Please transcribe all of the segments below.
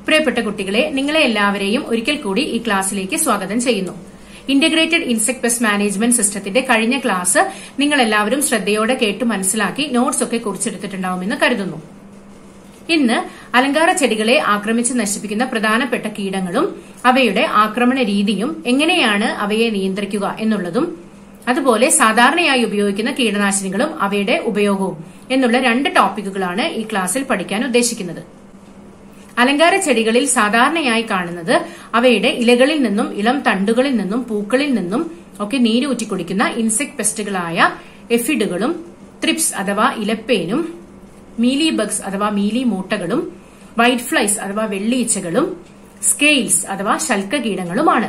പ്രിയപ്പെട്ട കുട്ടികളെ നിങ്ങളെ എല്ലാവരെയും ഒരിക്കൽ കൂടി ഈ ക്ലാസ്സിലേക്ക് സ്വാഗതം ചെയ്യുന്നു ഇന്റഗ്രേറ്റഡ് ഇൻസെക്ട് പെസ്റ്റ് മാനേജ്മെന്റ് സിസ്റ്റത്തിന്റെ കഴിഞ്ഞ ക്ലാസ് നിങ്ങൾ എല്ലാവരും ശ്രദ്ധയോടെ കേട്ട് മനസ്സിലാക്കി നോട്ട്സ് ഒക്കെ കുറിച്ചെടുത്തിട്ടുണ്ടാവുമെന്ന് കരുതുന്നു ഇന്ന് അലങ്കാര ചെടികളെ ആക്രമിച്ച് നശിപ്പിക്കുന്ന പ്രധാനപ്പെട്ട കീടങ്ങളും അവയുടെ ആക്രമണ രീതിയും എങ്ങനെയാണ് അവയെ നിയന്ത്രിക്കുക എന്നുള്ളതും അതുപോലെ സാധാരണയായി ഉപയോഗിക്കുന്ന കീടനാശിനികളും അവയുടെ ഉപയോഗവും എന്നുള്ള രണ്ട് ടോപ്പിക്കുകളാണ് ഈ ക്ലാസ്സിൽ പഠിക്കാൻ ഉദ്ദേശിക്കുന്നത് അലങ്കാര ചെടികളിൽ സാധാരണയായി കാണുന്നത് അവയുടെ ഇലകളിൽ നിന്നും ഇളം തണ്ടുകളിൽ നിന്നും പൂക്കളിൽ നിന്നും ഒക്കെ നീരൂറ്റി കുടിക്കുന്ന ഇൻസെക്ട് പെസ്റ്റുകളായ എഫിഡുകളും ത്രിപ്സ് അഥവാ ഇലപ്പേനും മീലി ബഗ്സ് അഥവാ മീലി മൂട്ടകളും വൈറ്റ് ഫ്ലൈസ് അഥവാ വെള്ളീച്ചകളും സ്കെയിൽസ് അഥവാ ശൽക്കകീടങ്ങളുമാണ്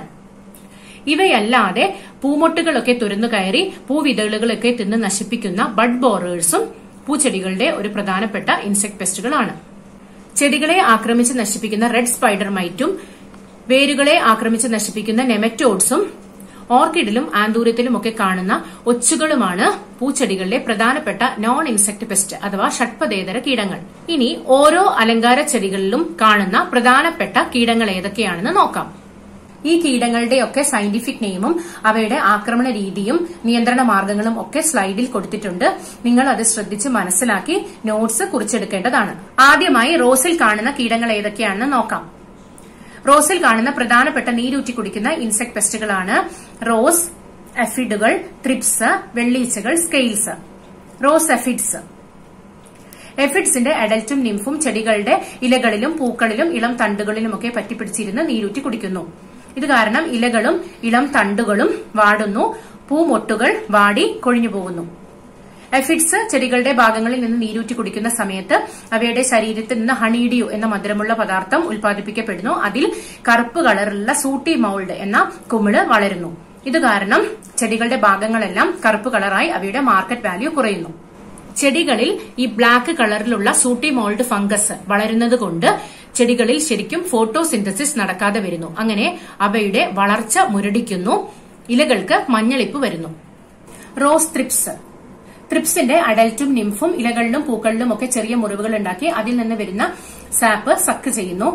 ഇവയല്ലാതെ പൂമൊട്ടുകളൊക്കെ തുരന്നു കയറി പൂവിതളുകളൊക്കെ തിന്ന് നശിപ്പിക്കുന്ന ബഡ് ബോറേഴ്സും പൂച്ചെടികളുടെ ഒരു പ്രധാനപ്പെട്ട ഇൻസെക്ട് പെസ്റ്റുകളാണ് ചെടികളെ ആക്രമിച്ച് നശിപ്പിക്കുന്ന റെഡ് സ്പൈഡർ മൈറ്റും വേരുകളെ ആക്രമിച്ച് നശിപ്പിക്കുന്ന നെമറ്റോഡ്സും ഓർക്കിഡിലും ആന്തൂര്യത്തിലും ഒക്കെ കാണുന്ന ഒച്ചുകളുമാണ് പൂച്ചെടികളിലെ പ്രധാനപ്പെട്ട നോൺ ഇൻസെക്ട് പെസ്റ്റ് അഥവാ ഷഡ്പതേതര കീടങ്ങൾ ഇനി ഓരോ അലങ്കാര ചെടികളിലും കാണുന്ന പ്രധാനപ്പെട്ട കീടങ്ങൾ ഏതൊക്കെയാണെന്ന് നോക്കാം ഈ കീടങ്ങളുടെയൊക്കെ സയന്റിഫിക് നെയിമും അവയുടെ ആക്രമണ രീതിയും നിയന്ത്രണ മാർഗങ്ങളും ഒക്കെ സ്ലൈഡിൽ കൊടുത്തിട്ടുണ്ട് നിങ്ങൾ അത് ശ്രദ്ധിച്ച് മനസ്സിലാക്കി നോട്ട്സ് കുറിച്ചെടുക്കേണ്ടതാണ് ആദ്യമായി റോസിൽ കാണുന്ന കീടങ്ങൾ ഏതൊക്കെയാണെന്ന് നോക്കാം റോസിൽ കാണുന്ന പ്രധാനപ്പെട്ട നീരൂറ്റി കുടിക്കുന്ന ഇൻസെക്ട് പെസ്റ്റുകളാണ് റോസ് എഫിഡുകൾ ത്രിപ്സ് വെള്ളീച്ചകൾ സ്കെയിൽസ് റോസ് എഫിഡ്സ് എഫിഡ്സിന്റെ അഡൽറ്റും നിംഫും ചെടികളുടെ ഇലകളിലും പൂക്കളിലും ഇളം തണ്ടുകളിലുമൊക്കെ പറ്റിപ്പിടിച്ചിരുന്ന് നീരൂറ്റി കുടിക്കുന്നു ഇത് കാരണം ഇലകളും ഇളം തണ്ടുകളും വാടുന്നു പൂമൊട്ടുകൾ വാടി കൊഴിഞ്ഞു പോകുന്നു എഫിഡ്സ് ചെടികളുടെ ഭാഗങ്ങളിൽ നിന്ന് നീരൂറ്റി കുടിക്കുന്ന സമയത്ത് അവയുടെ ശരീരത്തിൽ നിന്ന് ഹണീഡിയു എന്ന മധുരമുള്ള പദാർത്ഥം ഉൽപ്പാദിപ്പിക്കപ്പെടുന്നു അതിൽ കറുപ്പ് കളറുള്ള സൂട്ടി മൗൾഡ് എന്ന കുമിള് വളരുന്നു ഇത് കാരണം ചെടികളുടെ ഭാഗങ്ങളെല്ലാം കറുപ്പ് കളറായി അവയുടെ മാർക്കറ്റ് വാല്യൂ കുറയുന്നു ചെടികളിൽ ഈ ബ്ലാക്ക് കളറിലുള്ള സൂട്ടി മോൾഡ് ഫംഗസ് വളരുന്നത് കൊണ്ട് ചെടികളിൽ ശരിക്കും ഫോട്ടോസിന്തസിസ് നടക്കാതെ വരുന്നു അങ്ങനെ അവയുടെ വളർച്ച മുരടിക്കുന്നു ഇലകൾക്ക് മഞ്ഞളിപ്പ് വരുന്നു റോസ് ത്രിപ്സ് ത്രിപ്സിന്റെ അഡൽറ്റും നിംഫും ഇലകളിലും പൂക്കളിലും ഒക്കെ ചെറിയ മുറിവുകൾ ഉണ്ടാക്കി അതിൽ നിന്ന് വരുന്ന സാപ്പ് സക്ക് ചെയ്യുന്നു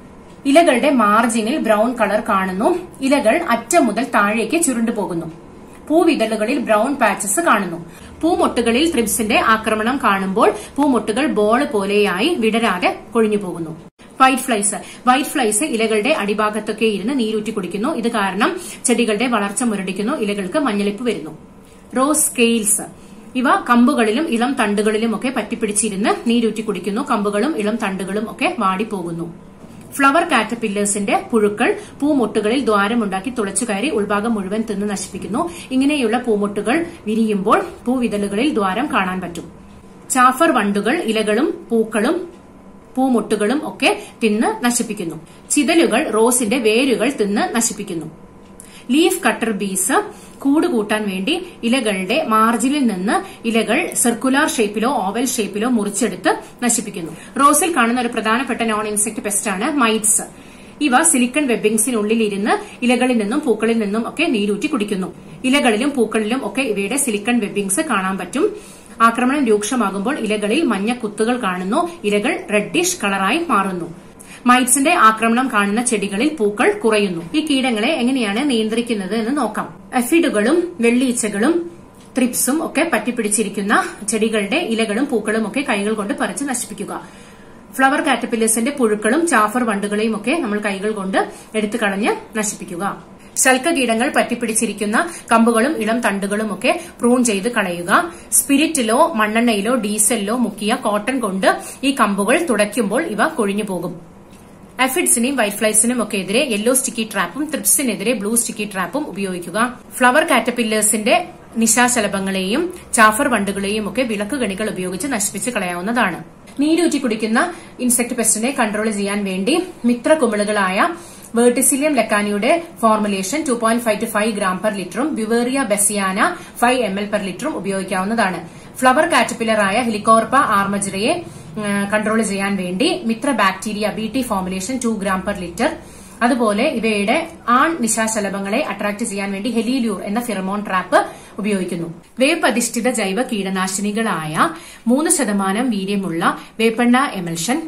ഇലകളുടെ മാർജിനിൽ ബ്രൗൺ കളർ കാണുന്നു ഇലകൾ അറ്റം മുതൽ താഴേക്ക് ചുരുണ്ടു പോകുന്നു പൂവിതളുകളിൽ ബ്രൗൺ പാച്ചസ് കാണുന്നു പൂമൊട്ടുകളിൽ ത്രിപ്സിന്റെ ആക്രമണം കാണുമ്പോൾ പൂമൊട്ടുകൾ ബോൾ പോലെയായി വിടരാതെ കൊഴിഞ്ഞു പോകുന്നു വൈറ്റ് ഫ്ലൈസ് വൈറ്റ് ഫ്ലൈസ് ഇലകളുടെ അടിഭാഗത്തൊക്കെ ഇരുന്ന് നീരൂറ്റി കുടിക്കുന്നു ഇത് കാരണം ചെടികളുടെ വളർച്ച മുരടിക്കുന്നു ഇലകൾക്ക് മഞ്ഞളിപ്പ് വരുന്നു റോസ് സ്കെയിൽസ് ഇവ കമ്പുകളിലും ഇളം തണ്ടുകളിലും ഒക്കെ പറ്റിപ്പിടിച്ചിരുന്ന് നീരൂറ്റി കുടിക്കുന്നു കമ്പുകളും ഇളം തണ്ടുകളും ഒക്കെ വാടിപ്പോകുന്നു ഫ്ലവർ കാറ്റർപില്ലേഴ്സിന്റെ പുഴുക്കൾ പൂമൊട്ടുകളിൽ ദ്വാരമുണ്ടാക്കി തുളച്ചു കയറി ഉൾഭാഗം മുഴുവൻ തിന്ന് നശിപ്പിക്കുന്നു ഇങ്ങനെയുള്ള പൂമൊട്ടുകൾ വിരിയുമ്പോൾ പൂവിതളുകളിൽ ദ്വാരം കാണാൻ പറ്റും ചാഫർ വണ്ടുകൾ ഇലകളും പൂക്കളും പൂമൊട്ടുകളും ഒക്കെ തിന്ന് നശിപ്പിക്കുന്നു ചിതലുകൾ റോസിന്റെ വേരുകൾ തിന്ന് നശിപ്പിക്കുന്നു ലീഫ് കട്ടർ ബീസ് കൂട് കൂട്ടാൻ വേണ്ടി ഇലകളുടെ മാർജിനിൽ നിന്ന് ഇലകൾ സർക്കുലാർ ഷേപ്പിലോ ഓവൽ ഷേപ്പിലോ മുറിച്ചെടുത്ത് നശിപ്പിക്കുന്നു റോസിൽ കാണുന്ന ഒരു പ്രധാനപ്പെട്ട നോൺ ഇൻസെക്ട് പെസ്റ്റാണ് മൈറ്റ്സ് ഇവ സിലിക്കൺ വെബിംഗ്സിനുള്ളിൽ ഇരുന്ന് ഇലകളിൽ നിന്നും പൂക്കളിൽ നിന്നും ഒക്കെ നീരൂറ്റി കുടിക്കുന്നു ഇലകളിലും പൂക്കളിലും ഒക്കെ ഇവയുടെ സിലിക്കൺ വെബിംഗ്സ് കാണാൻ പറ്റും ആക്രമണം രൂക്ഷമാകുമ്പോൾ ഇലകളിൽ മഞ്ഞ കുത്തുകൾ കാണുന്നു ഇലകൾ റെഡിഷ് കളറായി മാറുന്നു മൈറ്റ്സിന്റെ ആക്രമണം കാണുന്ന ചെടികളിൽ പൂക്കൾ കുറയുന്നു ഈ കീടങ്ങളെ എങ്ങനെയാണ് നിയന്ത്രിക്കുന്നത് എന്ന് നോക്കാം എഫിഡുകളും വെള്ളീച്ചകളും ത്രിപ്സും ഒക്കെ പറ്റിപ്പിടിച്ചിരിക്കുന്ന ചെടികളുടെ ഇലകളും പൂക്കളും ഒക്കെ കൈകൾ കൊണ്ട് പറിച്ച് നശിപ്പിക്കുക ഫ്ലവർ കാറ്റർപില്ലേഴ്സിന്റെ പുഴുക്കളും ചാഫർ വണ്ടുകളെയും ഒക്കെ നമ്മൾ കൈകൾ കൊണ്ട് എടുത്തു കളഞ്ഞ് നശിപ്പിക്കുക ശൽക്കകീടങ്ങൾ പറ്റിപ്പിടിച്ചിരിക്കുന്ന കമ്പുകളും ഇളം തണ്ടുകളും ഒക്കെ പ്രൂൺ ചെയ്ത് കളയുക സ്പിരിറ്റിലോ മണ്ണെണ്ണയിലോ ഡീസലിലോ മുക്കിയ കോട്ടൺ കൊണ്ട് ഈ കമ്പുകൾ തുടയ്ക്കുമ്പോൾ ഇവ കൊഴിഞ്ഞു പോകും അഫിഡ്സിനെയും വൈറ്റ് ഫ്ലൈസിനും ഒക്കെ എതിരെ യെല്ലോ സ്റ്റിക്കി ട്രാപ്പും ത്രിപ്സിനെതിരെ ബ്ലൂ സ്റ്റിക്കി ട്രാപ്പും ഉപയോഗിക്കുക ഫ്ലവർ കാറ്റർപില്ലേഴ്സിന്റെ നിശാശലഭങ്ങളെയും ചാഫർ വണ്ടുകളെയും ഒക്കെ വിളക്കുകണികൾ ഉപയോഗിച്ച് നശിപ്പിച്ച് കളയാവുന്നതാണ് നീരൂറ്റി കുടിക്കുന്ന ഇൻസെക്ട് പെസ്റ്റിനെ കൺട്രോൾ ചെയ്യാൻ വേണ്ടി മിത്ര കുമിളുകളായ വേർട്ടിസിലിയം ലെക്കാനിയുടെ formulation two point five to five gram per ലിറ്ററും Beauveria bassiana five M L per ലിറ്ററും ഉപയോഗിക്കാവുന്നതാണ് ഫ്ലവർ കാറ്റർപില്ലറായ ഹെലിക്കോർപ്പ ആർമജറയെ കൺട്രോൾ ചെയ്യാൻ വേണ്ടി മിത്ര bacteria B T formulation two gram per litre അതുപോലെ ഇവയുടെ ആൺ നിശാശലഭങ്ങളെ അട്രാക്ട് ചെയ്യാൻ വേണ്ടി ഹെലിലിയൂർ എന്ന ഫിറമോൺ ട്രാപ്പ് ഉപയോഗിക്കുന്നു വേപ്പ് അധിഷ്ഠിത ജൈവ കീടനാശിനികളായ മൂന്ന് ശതമാനം വീര്യമുള്ള വേപ്പെണ്ണ എമൽഷൻ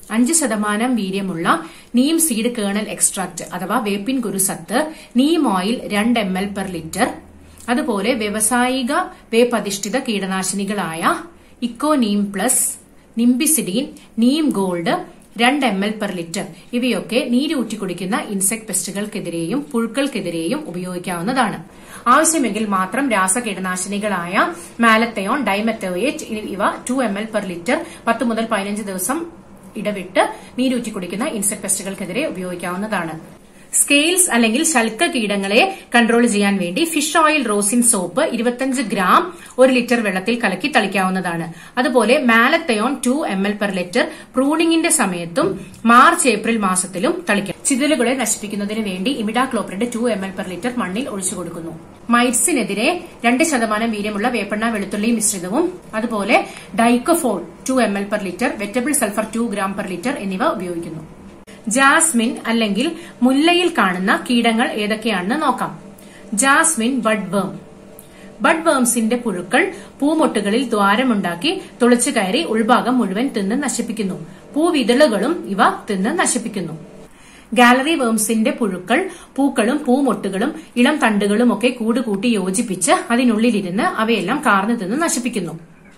അഞ്ച് ശതമാനം വീര്യമുള്ള നീം സീഡ് കേണൽ എക്സ്ട്രാക്ട് അഥവാ വേപ്പിൻ കുരുസത്ത് നീം ഓയിൽ രണ്ട് എം എൽ പെർ ലിറ്റർ അതുപോലെ വ്യവസായിക വേപ്പധിഷ്ഠിത കീടനാശിനികളായ eco neem plus Nimbecidine Neem gold രണ്ട് എം എൽ പെർ ലിറ്റർ ഇവയൊക്കെ നീരൂറ്റി കുടിക്കുന്ന ഇൻസെക്ട് പെസ്റ്റുകൾക്കെതിരെയും പുഴുക്കൾക്കെതിരെയും ഉപയോഗിക്കാവുന്നതാണ് ആവശ്യമെങ്കിൽ മാത്രം രാസകീടനാശിനികളായ മാലത്തയോൺ ഡൈമെത്തോയേറ്റ് ഇവ two M L per litre പത്ത് മുതൽ പതിനഞ്ച് ദിവസം ഇടവിട്ട് നീരൂറ്റി കുടിക്കുന്ന ഇൻസെക്ട് പെസ്റ്റുകൾക്കെതിരെ ഉപയോഗിക്കാവുന്നതാണ് സ്കെയിൽസ് അല്ലെങ്കിൽ ശൽക്ക കീടങ്ങളെ കൺട്രോൾ ചെയ്യാൻ വേണ്ടി ഫിഷ് ഓയിൽ റോസിൻ സോപ്പ് ഇരുപത്തിയഞ്ച് ഗ്രാം ഒരു ലിറ്റർ വെള്ളത്തിൽ കലക്കി തളിക്കാവുന്നതാണ് അതുപോലെ malathion two M L per litre പ്രൂണിംഗിന്റെ സമയത്തും മാർച്ച് ഏപ്രിൽ മാസത്തിലും തളിക്കാം ചിതലുകളെ നശിപ്പിക്കുന്നതിന് വേണ്ടി imidacloprid two M L per litre മണ്ണിൽ ഒഴിച്ചു കൊടുക്കുന്നു മൈറ്റ്സിനെതിരെ രണ്ട് ശതമാനം വീര്യമുള്ള വേപ്പെണ്ണ വെളുത്തുള്ളി മിശ്രിതവും അതുപോലെ dicofol two M L per litre wettable sulphur two gram per litre എന്നിവ ഉപയോഗിക്കുന്നു ജാസ്മിൻ അല്ലെങ്കിൽ മുല്ലയിൽ കാണുന്ന കീടങ്ങൾ ഏതൊക്കെയാണെന്ന് നോക്കാം ജാസ്മിൻ ബഡ് വേം ബഡ് വേംസിന്റെ പുഴുക്കൾ പൂമൊട്ടുകളിൽ ദ്വാരമുണ്ടാക്കി തുളച്ചു കയറി ഉൾഭാഗം മുഴുവൻ തിന്ന് നശിപ്പിക്കുന്നു പൂവിതളുകളും ഇവ തിന്ന് നശിപ്പിക്കുന്നു ഗാലറി വേംസിന്റെ പുഴുക്കൾ പൂക്കളും പൂമൊട്ടുകളും ഇളം തണ്ടുകളും ഒക്കെ കൂടുകൂട്ടി യോജിപ്പിച്ച് അതിനുള്ളിലിരുന്ന് അവയെല്ലാം കാർന്നു തിന്ന് നശിപ്പിക്കുന്നു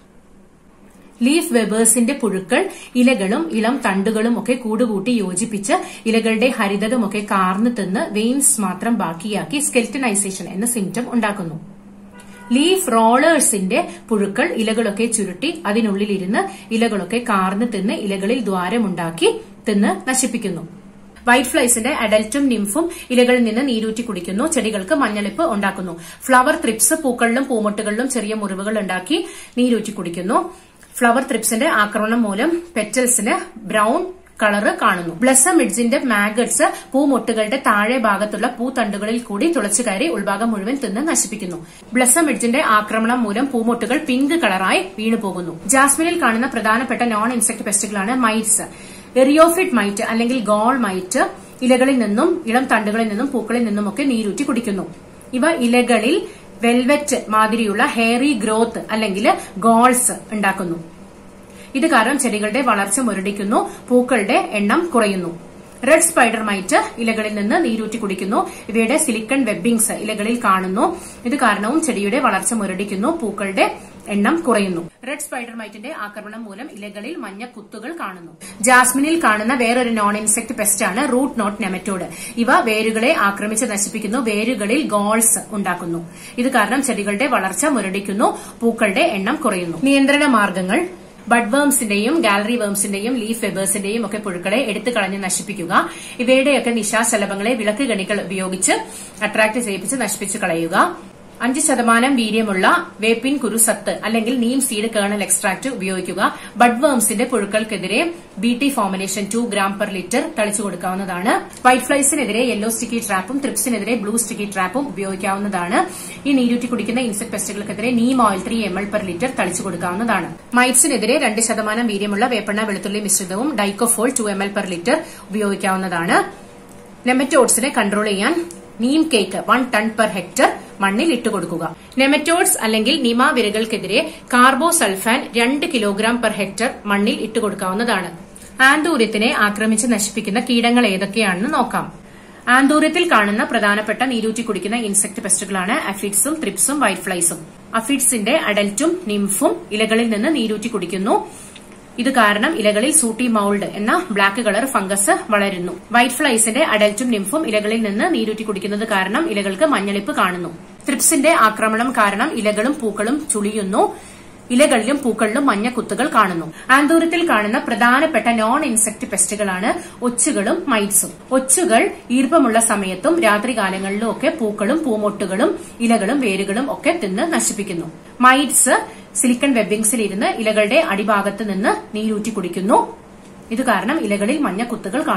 ലീഫ് വെബേഴ്സിന്റെ പുഴുക്കൾ ഇലകളും ഇളം തണ്ടുകളും ഒക്കെ കൂടുകൂട്ടി യോജിപ്പിച്ച് ഇലകളുടെ ഹരിതകമൊക്കെ കാർന്നു തിന്ന് വെയിൻസ് മാത്രം ബാക്കിയാക്കി സ്കെൽറ്റനൈസേഷൻ എന്ന സിംറ്റം ഉണ്ടാക്കുന്നു ലീഫ് റോളേഴ്സിന്റെ പുഴുക്കൾ ഇലകളൊക്കെ ചുരുട്ടി അതിനുള്ളിലിരുന്ന് ഇലകളൊക്കെ കാർന്നു തിന്ന് ഇലകളിൽ ദ്വാരമുണ്ടാക്കി തിന്ന് നശിപ്പിക്കുന്നു വൈറ്റ് ഫ്ലൈസിന്റെ അഡൽറ്റും നിംഫും ഇലകളിൽ നിന്ന് നീരൂറ്റി കുടിക്കുന്നു ചെടികൾക്ക് മഞ്ഞളിപ്പ് ഉണ്ടാക്കുന്നു ഫ്ലവർ ത്രിപ്സ് പൂക്കളിലും പൂമൊട്ടുകളിലും ചെറിയ മുറിവുകൾ ഉണ്ടാക്കി നീരൂറ്റി കുടിക്കുന്നു ഫ്ലവർ ത്രിപ്സിന്റെ ആക്രമണം മൂലം പെറ്റൽസിന് ബ്രൌൺ കളറ് കാണുന്നു ബ്ലസം മിഡ്ജിന്റെ മാഗറ്റ്സ് പൂമൊട്ടുകളുടെ താഴെ ഭാഗത്തുള്ള പൂത്തണ്ടുകളിൽ കൂടി തുളച്ചു കയറി ഉൾഭാഗം മുഴുവൻ തിന്ന് നശിപ്പിക്കുന്നു ബ്ലസം മിഡ്ജിന്റെ ആക്രമണം മൂലം പൂമൊട്ടുകൾ പിങ്ക് കളറായി വീണുപോകുന്നു ജാസ്മിനിൽ കാണുന്ന പ്രധാനപ്പെട്ട നോൺ ഇൻസെക്ട് പെസ്റ്റുകളാണ് മൈറ്റ്സ് എറിയോഫിഡ് മൈറ്റ് അല്ലെങ്കിൽ ഗോൾ മൈറ്റ് ഇലകളിൽ നിന്നും ഇളം തണ്ടുകളിൽ നിന്നും പൂക്കളിൽ നിന്നുമൊക്കെ നീരൂറ്റി കുടിക്കുന്നു ഇവ ഇലകളിൽ വെൽവെറ്റ് മാതിരിയുള്ള ഹെയറി ഗ്രോത്ത് അല്ലെങ്കിൽ ഗോൾസ് ഉണ്ടാക്കുന്നു ഇത് കാരണം ചെടികളുടെ വളർച്ച മുരടിക്കുന്നു പൂക്കളുടെ എണ്ണം കുറയുന്നു റെഡ് സ്പൈഡർ മൈറ്റ് ഇലകളിൽ നിന്ന് നീരൂറ്റി കുടിക്കുന്നു ഇവയുടെ സിലിക്കൺ വെബിംഗ്സ് ഇലകളിൽ കാണുന്നു ഇത് കാരണവും ചെടിയുടെ വളർച്ച മുരടിക്കുന്നു പൂക്കളുടെ എണ്ണം കുറയുന്നു റെഡ് സ്പൈഡർ മൈറ്റിന്റെ ആക്രമണം മൂലം ഇലകളിൽ മഞ്ഞ കുത്തുകൾ കാണുന്നു ജാസ്മിനിൽ കാണുന്ന വേറൊരു നോൺ ഇൻസെക്ട് പെസ്റ്റ് ആണ് റൂട്ട് നോട്ട് നെമറ്റോഡ് ഇവ വേരുകളെ ആക്രമിച്ച് നശിപ്പിക്കുന്നു വേരുകളിൽ ഗോൾസ് ഉണ്ടാക്കുന്നു ഇത് കാരണം ചെടികളുടെ വളർച്ച മുരടിക്കുന്നു പൂക്കളുടെ എണ്ണം കുറയുന്നു നിയന്ത്രണ മാർഗങ്ങൾ ബഡ് വേംസിന്റെയും ഗാലറി വേംസിന്റെയും ലീഫ് വെബേഴ്സിന്റെയും ഒക്കെ പുഴുക്കളെ എടുത്തു കളഞ്ഞ് നശിപ്പിക്കുക ഇവയുടെയൊക്കെ നിശാശലഭങ്ങളെ വിളക്ക് കണികൾ ഉപയോഗിച്ച് അട്രാക്ട് ചെയ്യിപ്പിച്ച് നശിപ്പിച്ചു കളയുക അഞ്ച് ശതമാനം വീര്യമുള്ള വേപ്പിൻ കുരുസത്ത് അല്ലെങ്കിൽ നീം സീഡ് കേണൽ എക്സ്ട്രാക്ട് ഉപയോഗിക്കുക ബഡ് വേംസിന്റെ പുഴുക്കൾക്കെതിരെ B T formulation two gram per litre തളിച്ചു കൊടുക്കാവുന്നതാണ് വൈറ്റ് ഫ്ലൈസിനെതിരെ യെല്ലോ സ്റ്റിക്കി ട്രാപ്പും ത്രിപ്സിനെതിരെ ബ്ലൂ സ്റ്റിക്കി ട്രാപ്പും ഉപയോഗിക്കാവുന്നതാണ് ഈ നീരൂറ്റി കുടിക്കുന്ന ഇൻസെക്ട് പെസ്റ്റുകൾക്കെതിരെ neem oil three M L per litre തളിച്ചു കൊടുക്കാവുന്നതാണ് മൈറ്റ്സിനെതിരെ രണ്ട് ശതമാനം വീര്യമുള്ള വേപ്പെണ്ണ വെളുത്തുള്ളി മിശ്രിതവും dicofol two M L per litre ഉപയോഗിക്കാവുന്നതാണ് നെമറ്റോഡ്സിനെ കൺട്രോൾ ചെയ്യാൻ neem cake one tonne per hectare മണ്ണിൽ ഇട്ടുകൊടുക്കുക നെമറ്റോഡ്സ് അല്ലെങ്കിൽ നിമ വിരകൾക്കെതിരെ കാർബോസൾഫാൻ രണ്ട് കിലോഗ്രാം പെർ ഹെക്ടർ മണ്ണിൽ ഇട്ടുകൊടുക്കാവുന്നതാണ് ആന്തൂര്യത്തിനെ ആക്രമിച്ച് നശിപ്പിക്കുന്ന കീടങ്ങൾ ഏതൊക്കെയാണെന്ന് നോക്കാം ആന്തൂര്യത്തിൽ കാണുന്ന പ്രധാനപ്പെട്ട നീരൂറ്റി കുടിക്കുന്ന ഇൻസെക്ട് പെസ്റ്റുകളാണ് അഫിഡ്സും ത്രിപ്സും വൈറ്റ് ഫ്ലൈസും അഫിഡ്സിന്റെ അഡൽറ്റും നിംഫും ഇലകളിൽ നിന്ന് നീരൂറ്റി കുടിക്കുന്നു ഇത് കാരണം ഇലകളിൽ സൂട്ടി മൗൾഡ് എന്ന ബ്ലാക്ക് കളർ ഫംഗസ് വളരുന്നു വൈറ്റ് ഫ്ലൈസിന്റെ അഡൽറ്റും നിംഫും ഇലകളിൽ നിന്ന് നീരൂറ്റി കുടിക്കുന്നത് കാരണം ഇലകൾക്ക് മഞ്ഞളിപ്പ് കാണുന്നു ത്രിപ്സിന്റെ ആക്രമണം കാരണം ഇലകളും പൂക്കളും ചുളിയുന്നു ഇലകളിലും പൂക്കളിലും മഞ്ഞ കുത്തുകൾ കാണുന്നു ആന്തൂരത്തിൽ കാണുന്ന പ്രധാനപ്പെട്ട നോൺ ഇൻസെക്ട് പെസ്റ്റുകളാണ് ഒച്ചുകളും മൈറ്റ്സും ഒച്ചുകൾ ഈർപ്പമുള്ള സമയത്തും രാത്രികാലങ്ങളിലും ഒക്കെ പൂക്കളും പൂമൊട്ടുകളും ഇലകളും വേരുകളും ഒക്കെ തിന്ന് നശിപ്പിക്കുന്നു മൈറ്റ്സ് സിലിക്കൺ വെബിംഗ്സിൽ ഇരുന്ന് ഇലകളുടെ അടിഭാഗത്ത് നിന്ന് നീരൂറ്റി കുടിക്കുന്നു ഇത് കാരണം ഇലകളിൽ മഞ്ഞ കുത്തുകൾ കാണുന്നു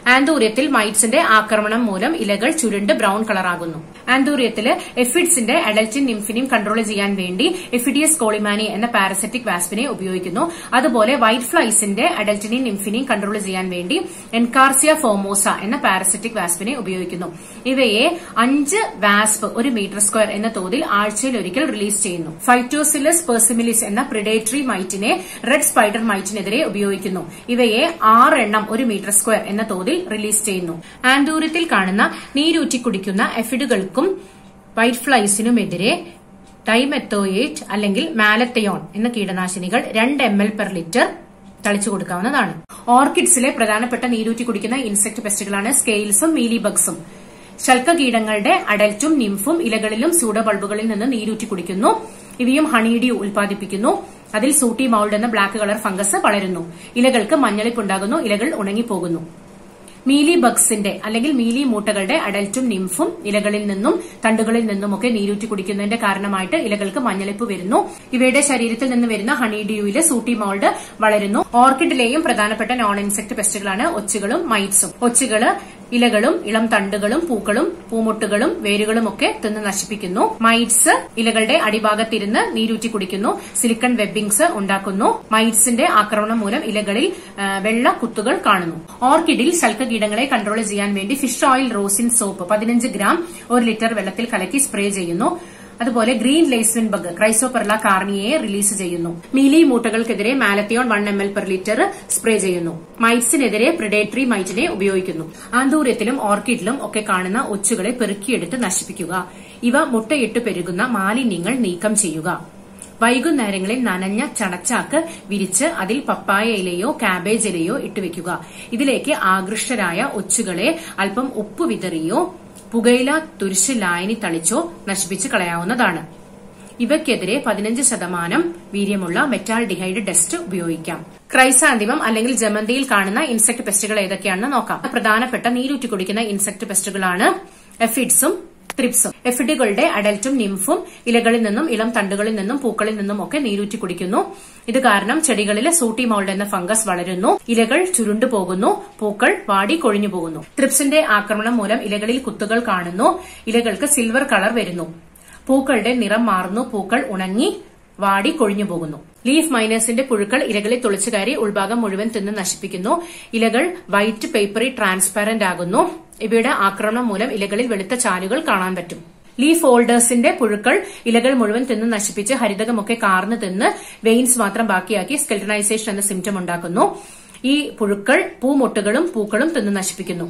ആന്തൂര്യത്തിൽ മൈറ്റ്സിന്റെ ആക്രമണം മൂലം ഇലകൾ ചുരുണ്ട് ബ്രൌൺ കളറാകുന്നു ആന്തൂര്യത്തില് എഫിഡ്സിന്റെ അഡൽറ്റിൻ നിംഫിനെയും കൺട്രോൾ ചെയ്യാൻ വേണ്ടി എഫിഡിയസ് കോളിമാനി എന്ന പാരസറ്റിക് വാസ്പിനെ ഉപയോഗിക്കുന്നു അതുപോലെ വൈറ്റ് ഫ്ലൈസിന്റെ അഡൽറ്റിനെയും നിംഫിനെയും കൺട്രോൾ ചെയ്യാൻ വേണ്ടി എൻകാർസിയ ഫോമോസ എന്ന പാരസറ്റിക് വാസ്പിനെ ഉപയോഗിക്കുന്നു ഇവയെ അഞ്ച് വാസ്പ് ഒരു മീറ്റർ സ്ക്വയർ എന്ന തോതിൽ ആഴ്ചയിൽ ഒരിക്കൽ റിലീസ് ചെയ്യുന്നു ഫൈറ്റോസിലസ് പെർസിമിലിസ് എന്ന പ്രിഡേറ്ററി മൈറ്റിനെ റെഡ് സ്പൈഡർ മൈറ്റിനെതിരെ ഉപയോഗിക്കുന്നു ഇവയെ ആറെണ്ണം ഒരു മീറ്റർ സ്ക്വയർ എന്ന തോതിൽ റിലീസ് ചെയ്യുന്നു ആന്തൂര്യത്തിൽ കാണുന്ന നീരൂറ്റി കുടിക്കുന്ന എഫിഡുകൾക്കും വൈറ്റ് ഫ്ലൈസിനുമെതിരെ ഡൈമെത്തോയേറ്റ് അല്ലെങ്കിൽ മാലത്തയോൺ എന്ന കീടനാശിനികൾ രണ്ട് എം എൽ പെർ ലിറ്റർ തളിച്ചു കൊടുക്കാവുന്നതാണ് ഓർക്കിഡ്സിലെ പ്രധാനപ്പെട്ട നീരൂറ്റി കുടിക്കുന്ന ഇൻസെക്ട് പെസ്റ്റുകളാണ് സ്കെയിൽസും മീലി ബഗ്സും ശൽക്കകീടങ്ങളുടെ അഡൽറ്റും നിംഫും ഇലകളിലും സൂഡബൾബുകളിൽ നിന്ന് നീരൂറ്റി കുടിക്കുന്നു ഇവയും ഹണിഡ്യൂ ഉൽപ്പാദിപ്പിക്കുന്നു അതിൽ സൂട്ടി മൗൾഡ് എന്ന ബ്ലാക്ക് കളർ ഫംഗസ് വളരുന്നു ഇലകൾക്ക് മഞ്ഞളിപ്പുണ്ടാകുന്നു ഇലകൾ ഉണങ്ങിപ്പോകുന്നു മീലി ബഗ്സിന്റെ അല്ലെങ്കിൽ മീലി മൂട്ടകളുടെ അഡൽറ്റും നിംഫും ഇലകളിൽ നിന്നും തണ്ടുകളിൽ നിന്നുമൊക്കെ നീരൂറ്റി കുടിക്കുന്നതിന്റെ കാരണമായിട്ട് ഇലകൾക്ക് മഞ്ഞളിപ്പ് വരുന്നു ഇവയുടെ ശരീരത്തിൽ നിന്ന് വരുന്ന ഹണിഡ്യൂവില് സൂട്ടി മോൾഡ് വളരുന്നു ഓർക്കിഡിലെയും പ്രധാനപ്പെട്ട നോൺ ഇൻസെക്ട് പെസ്റ്റുകളാണ് ഒച്ചുകളും മൈറ്റ്സും ഒച്ചുകള് ഇലകളും ഇളം തണ്ടുകളും പൂക്കളും പൂമുട്ടുകളും വേരുകളും ഒക്കെ തിന്ന് നശിപ്പിക്കുന്നു മൈറ്റ്സ് ഇലകളുടെ അടിഭാഗത്തിരുന്ന് നീരൂറ്റി കുടിക്കുന്നു സിലിക്കൺ വെബിങ്സ് ഉണ്ടാക്കുന്നു മൈറ്റ്സിന്റെ ആക്രമണം മൂലം ഇലകളിൽ ആ, വെള്ള കുത്തുകൾ കാണുന്നു ഓർക്കിഡിൽ ശൽക്കകീടങ്ങളെ കൺട്രോൾ ചെയ്യാൻ വേണ്ടി ഫിഷ് ഓയിൽ റോസിൻ സോപ്പ് പതിനഞ്ച് ഗ്രാം ഒരു ലിറ്റർ വെള്ളത്തിൽ കലക്കി സ്പ്രേ ചെയ്യുന്നു അതുപോലെ ഗ്രീൻ ലേസ്വിൻ ബഗ് ക്രൈസോപെർല കാർണിയെ റിലീസ് ചെയ്യുന്നു മീലി മൂട്ടകൾക്കെതിരെ malathion one M L per litre spray ചെയ്യുന്നു മൈറ്റ്സിനെതിരെ പ്രിഡേറ്ററി മൈറ്റിനെ ഉപയോഗിക്കുന്നു ആന്തൂര്യത്തിലും ഓർക്കിഡിലും ഒക്കെ കാണുന്ന ഒച്ചുകളെ പെറുക്കിയെടുത്ത് നശിപ്പിക്കുക ഇവ മുട്ടയിട്ട് പെരുകുന്ന മാലിന്യങ്ങൾ നീക്കം ചെയ്യുക വൈകുന്നേരങ്ങളിൽ നനഞ്ഞ ചടച്ചാക്ക് വിരിച്ച് അതിൽ പപ്പായ ഇലയോ കാബേജ് ഇലയോ ഇട്ടുവെക്കുക ഇതിലേക്ക് ആകൃഷ്ടരായ ഒച്ചുകളെ അല്പം ഉപ്പ് വിതറിയോ പുകയില തുരിശ് ലായനി തളിച്ചോ നശിപ്പിച്ച് കളയാവുന്നതാണ് ഇവയ്ക്കെതിരെ പതിനഞ്ച് ശതമാനം വീര്യമുള്ള മെറ്റാൽഡിഹൈഡ് ടെസ്റ്റ് ഉപയോഗിക്കാം ക്രൈസാന്തിമം അല്ലെങ്കിൽ ജമന്തിയിൽ കാണുന്ന ഇൻസെക്ട് പെസ്റ്റുകൾ ഏതൊക്കെയാണെന്ന് നോക്കാം പ്രധാനപ്പെട്ട നീരൂറ്റി കുടിക്കുന്ന ഇൻസെക്ട് പെസ്റ്റുകളാണ് എഫിഡ്സും ത്രിപ്സും എഫിഡുകളുടെ അഡൽറ്റും നിംഫും ഇലകളിൽ നിന്നും ഇളം തണ്ടുകളിൽ നിന്നും പൂക്കളിൽ നിന്നും ഒക്കെ നീരൂറ്റി കുടിക്കുന്നു ഇത് കാരണം ചെടികളിൽ സൂട്ടി മോൾഡ് എന്ന ഫംഗസ് വളരുന്നു ഇലകൾ ചുരുണ്ടു പോകുന്നു പൂക്കൾ വാടി കൊഴിഞ്ഞു പോകുന്നു ത്രിപ്സിന്റെ ആക്രമണം മൂലം ഇലകളിൽ കുത്തുകൾ കാണുന്നു ഇലകൾക്ക് സിൽവർ കളർ വരുന്നു പൂക്കളുടെ നിറം മാറുന്നു പൂക്കൾ ഉണങ്ങി വാടി കൊഴിഞ്ഞു പോകുന്നു ലീഫ് മൈനേഴ്സിന്റെ പുഴുക്കൾ ഇലകളിൽ തുളച്ചുകയറി ഉൾഭാഗം മുഴുവൻ തിന്ന് നശിപ്പിക്കുന്നു ഇലകൾ വൈറ്റ് പേപ്പറി ട്രാൻസ്പാരന്റ് ആകുന്നു ഇവയുടെ ആക്രമണം മൂലം ഇലകളിൽ വെളുത്ത ചാലുകൾ കാണാൻ പറ്റും ലീഫ് ഹോൾഡേഴ്സിന്റെ പുഴുക്കൾ ഇലകൾ മുഴുവൻ തിന്ന് നശിപ്പിച്ച് ഹരിതകമൊക്കെ കാർന്ന് തിന്ന് വെയിൻസ് മാത്രം ബാക്കിയാക്കി സ്കെൽട്ടനൈസേഷൻ എന്ന സിംറ്റം ഉണ്ടാക്കുന്നു ഈ പുഴുക്കൾ പൂമൊട്ടുകളും പൂക്കളും തിന്ന് നശിപ്പിക്കുന്നു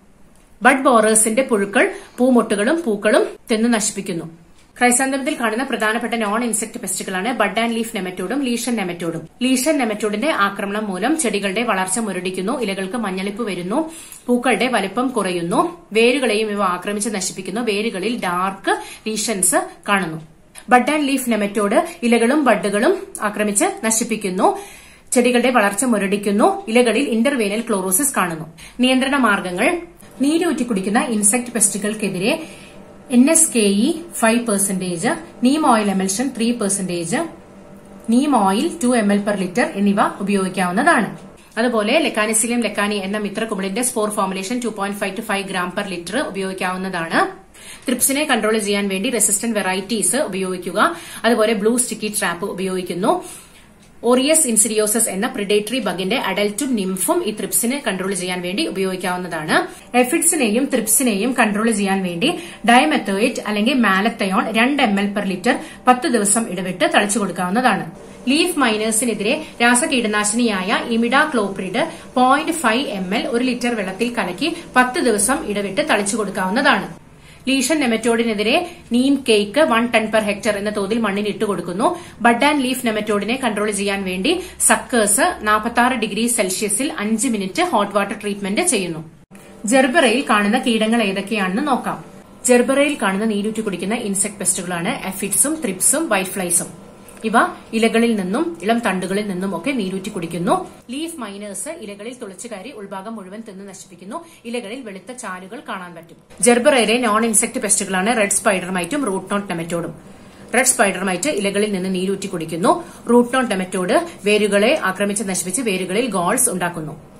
ബഡ് ബോറേഴ്സിന്റെ പുഴുക്കൾ പൂമൊട്ടുകളും പൂക്കളും തിന്ന് നശിപ്പിക്കുന്നു ക്രൈസാന്തമത്തിൽ കാണുന്ന പ്രധാനപ്പെട്ട നോൺ ഇൻസെക്ട് പെസ്റ്റുകളാണ് ബഡ് ആൻഡ് ലീഫ് നെമറ്റോഡും ലീഷൻ നെമറ്റോഡും ലീഷൻ നെമറ്റോഡിന്റെ ആക്രമണം മൂലം ചെടികളുടെ വളർച്ച മുരടിക്കുന്നു ഇലകൾക്ക് മഞ്ഞളിപ്പ് വരുന്നു പൂക്കളുടെ വലുപ്പം കുറയുന്നു വേരുകളെയും ഇവ ആക്രമിച്ച് നശിപ്പിക്കുന്നു വേരുകളിൽ ഡാർക്ക് ലീഷൻസ് കാണുന്നു ബഡ് ആൻഡ് ലീഫ് നെമറ്റോഡ് ഇലകളും ബഡുകളും ആക്രമിച്ച് നശിപ്പിക്കുന്നു ചെടികളുടെ വളർച്ച മുരടിക്കുന്നു ഇലകളിൽ ഇന്റർവേനൽ ക്ലോറോസിസ് കാണുന്നു നിയന്ത്രണ മാർഗങ്ങൾ നീരൂറ്റി കുടിക്കുന്ന ഇൻസെക്ട് പെസ്റ്റുകൾക്കെതിരെ N S K E five percentage neem oil emulsion three percentage neem oil two M L per litre എന്നിവ ഉപയോഗിക്കാവുന്നതാണ് അതുപോലെ ലെക്കാനിസിലിയം ലെക്കാനി എന്ന മിത്രകുമിളിന്റെ spore formulation two point five to five gram per litre ഉപയോഗിക്കാവുന്നതാണ് ത്രിപ്സിനെ കൺട്രോൾ ചെയ്യാൻ വേണ്ടി റെസിസ്റ്റന്റ് വെറൈറ്റീസ് ഉപയോഗിക്കുക അതുപോലെ ബ്ലൂ സ്റ്റിക്കി ട്രാപ്പ് ഉപയോഗിക്കുന്നു ഓറിയസ് ഇൻസിഡിയോസസ് എന്ന പ്രിഡേറ്ററി ബഗിന്റെ അഡൽറ്റും നിംഫും ഈ ത്രിപ്സിനെ കൺട്രോൾ ചെയ്യാൻ വേണ്ടി ഉപയോഗിക്കാവുന്നതാണ് എഫിഡ്സിനെയും ത്രിപ്സിനെയും കൺട്രോൾ ചെയ്യാൻ വേണ്ടി ഡയമെത്തോയിറ്റ് അല്ലെങ്കിൽ മാലത്തയോൺ രണ്ട് എം എൽ പെർ ലിറ്റർ പത്ത് ദിവസം ഇടവിട്ട് തളിച്ചു കൊടുക്കാവുന്നതാണ് ലീഫ് മൈനേഴ്സിനെതിരെ രാസകീടനാശിനിയായ imidacloprid point five M L ഒരു ലിറ്റർ വെള്ളത്തിൽ കലക്കി പത്ത് ദിവസം ഇടവിട്ട് തളിച്ചു കൊടുക്കാവുന്നതാണ് ലീഷൻ നെമറ്റോഡിനെതിരെ neem cake one tonne per hectare എന്ന തോതിൽ മണ്ണിൽ ഇട്ട് കൊടുക്കുന്നു ബഡ് ആൻഡ് ലീഫ് നെമറ്റോഡിനെ കൺട്രോൾ ചെയ്യാൻ വേണ്ടി സക്കേഴ്സ് 46 ഡിഗ്രി സെൽഷ്യസിൽ അഞ്ച് മിനിറ്റ് ഹോട്ട് വാട്ടർ ട്രീറ്റ്മെന്റ് ചെയ്യുന്നു ജെർബറയിൽ കാണുന്ന കീടങ്ങൾ ഏതൊക്കെയാണെന്ന് നോക്കാം ജെർബറയിൽ കാണുന്ന നീരൂറ്റി കുടിക്കുന്ന ഇൻസെക്ട് പെസ്റ്റുകളാണ് എഫിഡ്സും ത്രിപ്സും വൈറ്റ് ഫ്ലൈസും ഇവ ഇലകളിൽ നിന്നും ഇളം തണ്ടുകളിൽ നിന്നും ഒക്കെ നീരൂറ്റി കുടിക്കുന്നു ലീഫ് മൈനേഴ്സ് ഇലകളിൽ തുളച്ചു കയറി ഉൾഭാഗം മുഴുവൻ തിന്ന് നശിപ്പിക്കുന്നു ഇലകളിൽ വെളുത്ത ചാലുകൾ കാണാൻ പറ്റും ജെർബറയിലെ നോൺ ഇൻസെക്ട് പെസ്റ്റുകളാണ് റെഡ് സ്പൈഡർ മൈറ്റും റൂട്ട് നോട്ട് ടെമറ്റോഡും റെഡ് സ്പൈഡർ മൈറ്റ് ഇലകളിൽ നിന്ന് നീരൂറ്റി കുടിക്കുന്നു റൂട്ട് നോട്ട് ടെമറ്റോഡ് വേരുകളെ ആക്രമിച്ച് നശിപ്പിച്ച് വേരുകളിൽ ഗോൾസ് ഉണ്ടാക്കുന്നു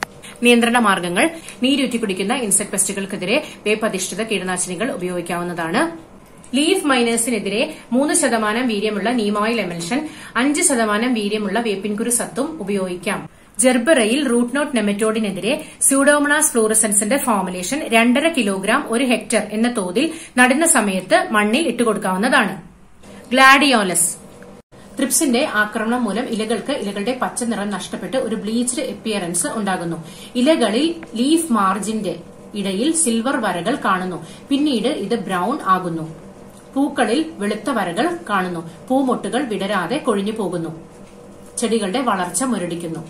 നിയന്ത്രണ മാർഗങ്ങൾ നീരൂറ്റി കുടിക്കുന്ന ഇൻസെക്ട് പെസ്റ്റുകൾക്കെതിരെ വേപ്പധിഷ്ഠിത കീടനാശിനികൾ ഉപയോഗിക്കാവുന്നതാണ് ലീഫ് മൈനേഴ്സിനെതിരെ മൂന്ന് ശതമാനം വീര്യമുള്ള നീമോയിൽ എമൽഷൻ അഞ്ച് ശതമാനം വീര്യമുള്ള വേപ്പിൻകുരു സത്തും ഉപയോഗിക്കാം ജെർബറയിൽ റൂട്ട് നോട്ട് നെമറ്റോഡിനെതിരെ സ്യൂഡോമണാസ് ഫ്ലൂറസൻസിന്റെ ഫോർമുലേഷൻ രണ്ടര കിലോഗ്രാം ഒരു ഹെക്ടർ എന്ന തോതിൽ നടുന്ന സമയത്ത് മണ്ണിൽ ഇട്ടുകൊടുക്കാവുന്നതാണ് ഗ്ലാഡിയോലസ് ട്രിപ്സിന്റെ ആക്രമണം മൂലം ഇലകൾക്ക് ഇലകളുടെ പച്ച നിറം നഷ്ടപ്പെട്ട് ഒരു ബ്ലീച്ച്ഡ് എപ്പിയറൻസ് ഉണ്ടാകുന്നു ഇലകളിൽ ലീഫ് മാർജിന്റെ ഇടയിൽ സിൽവർ വരകൾ കാണുന്നു പിന്നീട് ഇത് ബ്രൌൺ ആകുന്നു പൂക്കളിൽ വെളുത്ത വരകൾ കാണുന്നു പൂമൊട്ടുകൾ വിടരാതെ കൊഴിഞ്ഞു പോകുന്നു ചെടികളുടെ വളർച്ച മുരടിക്കുന്നു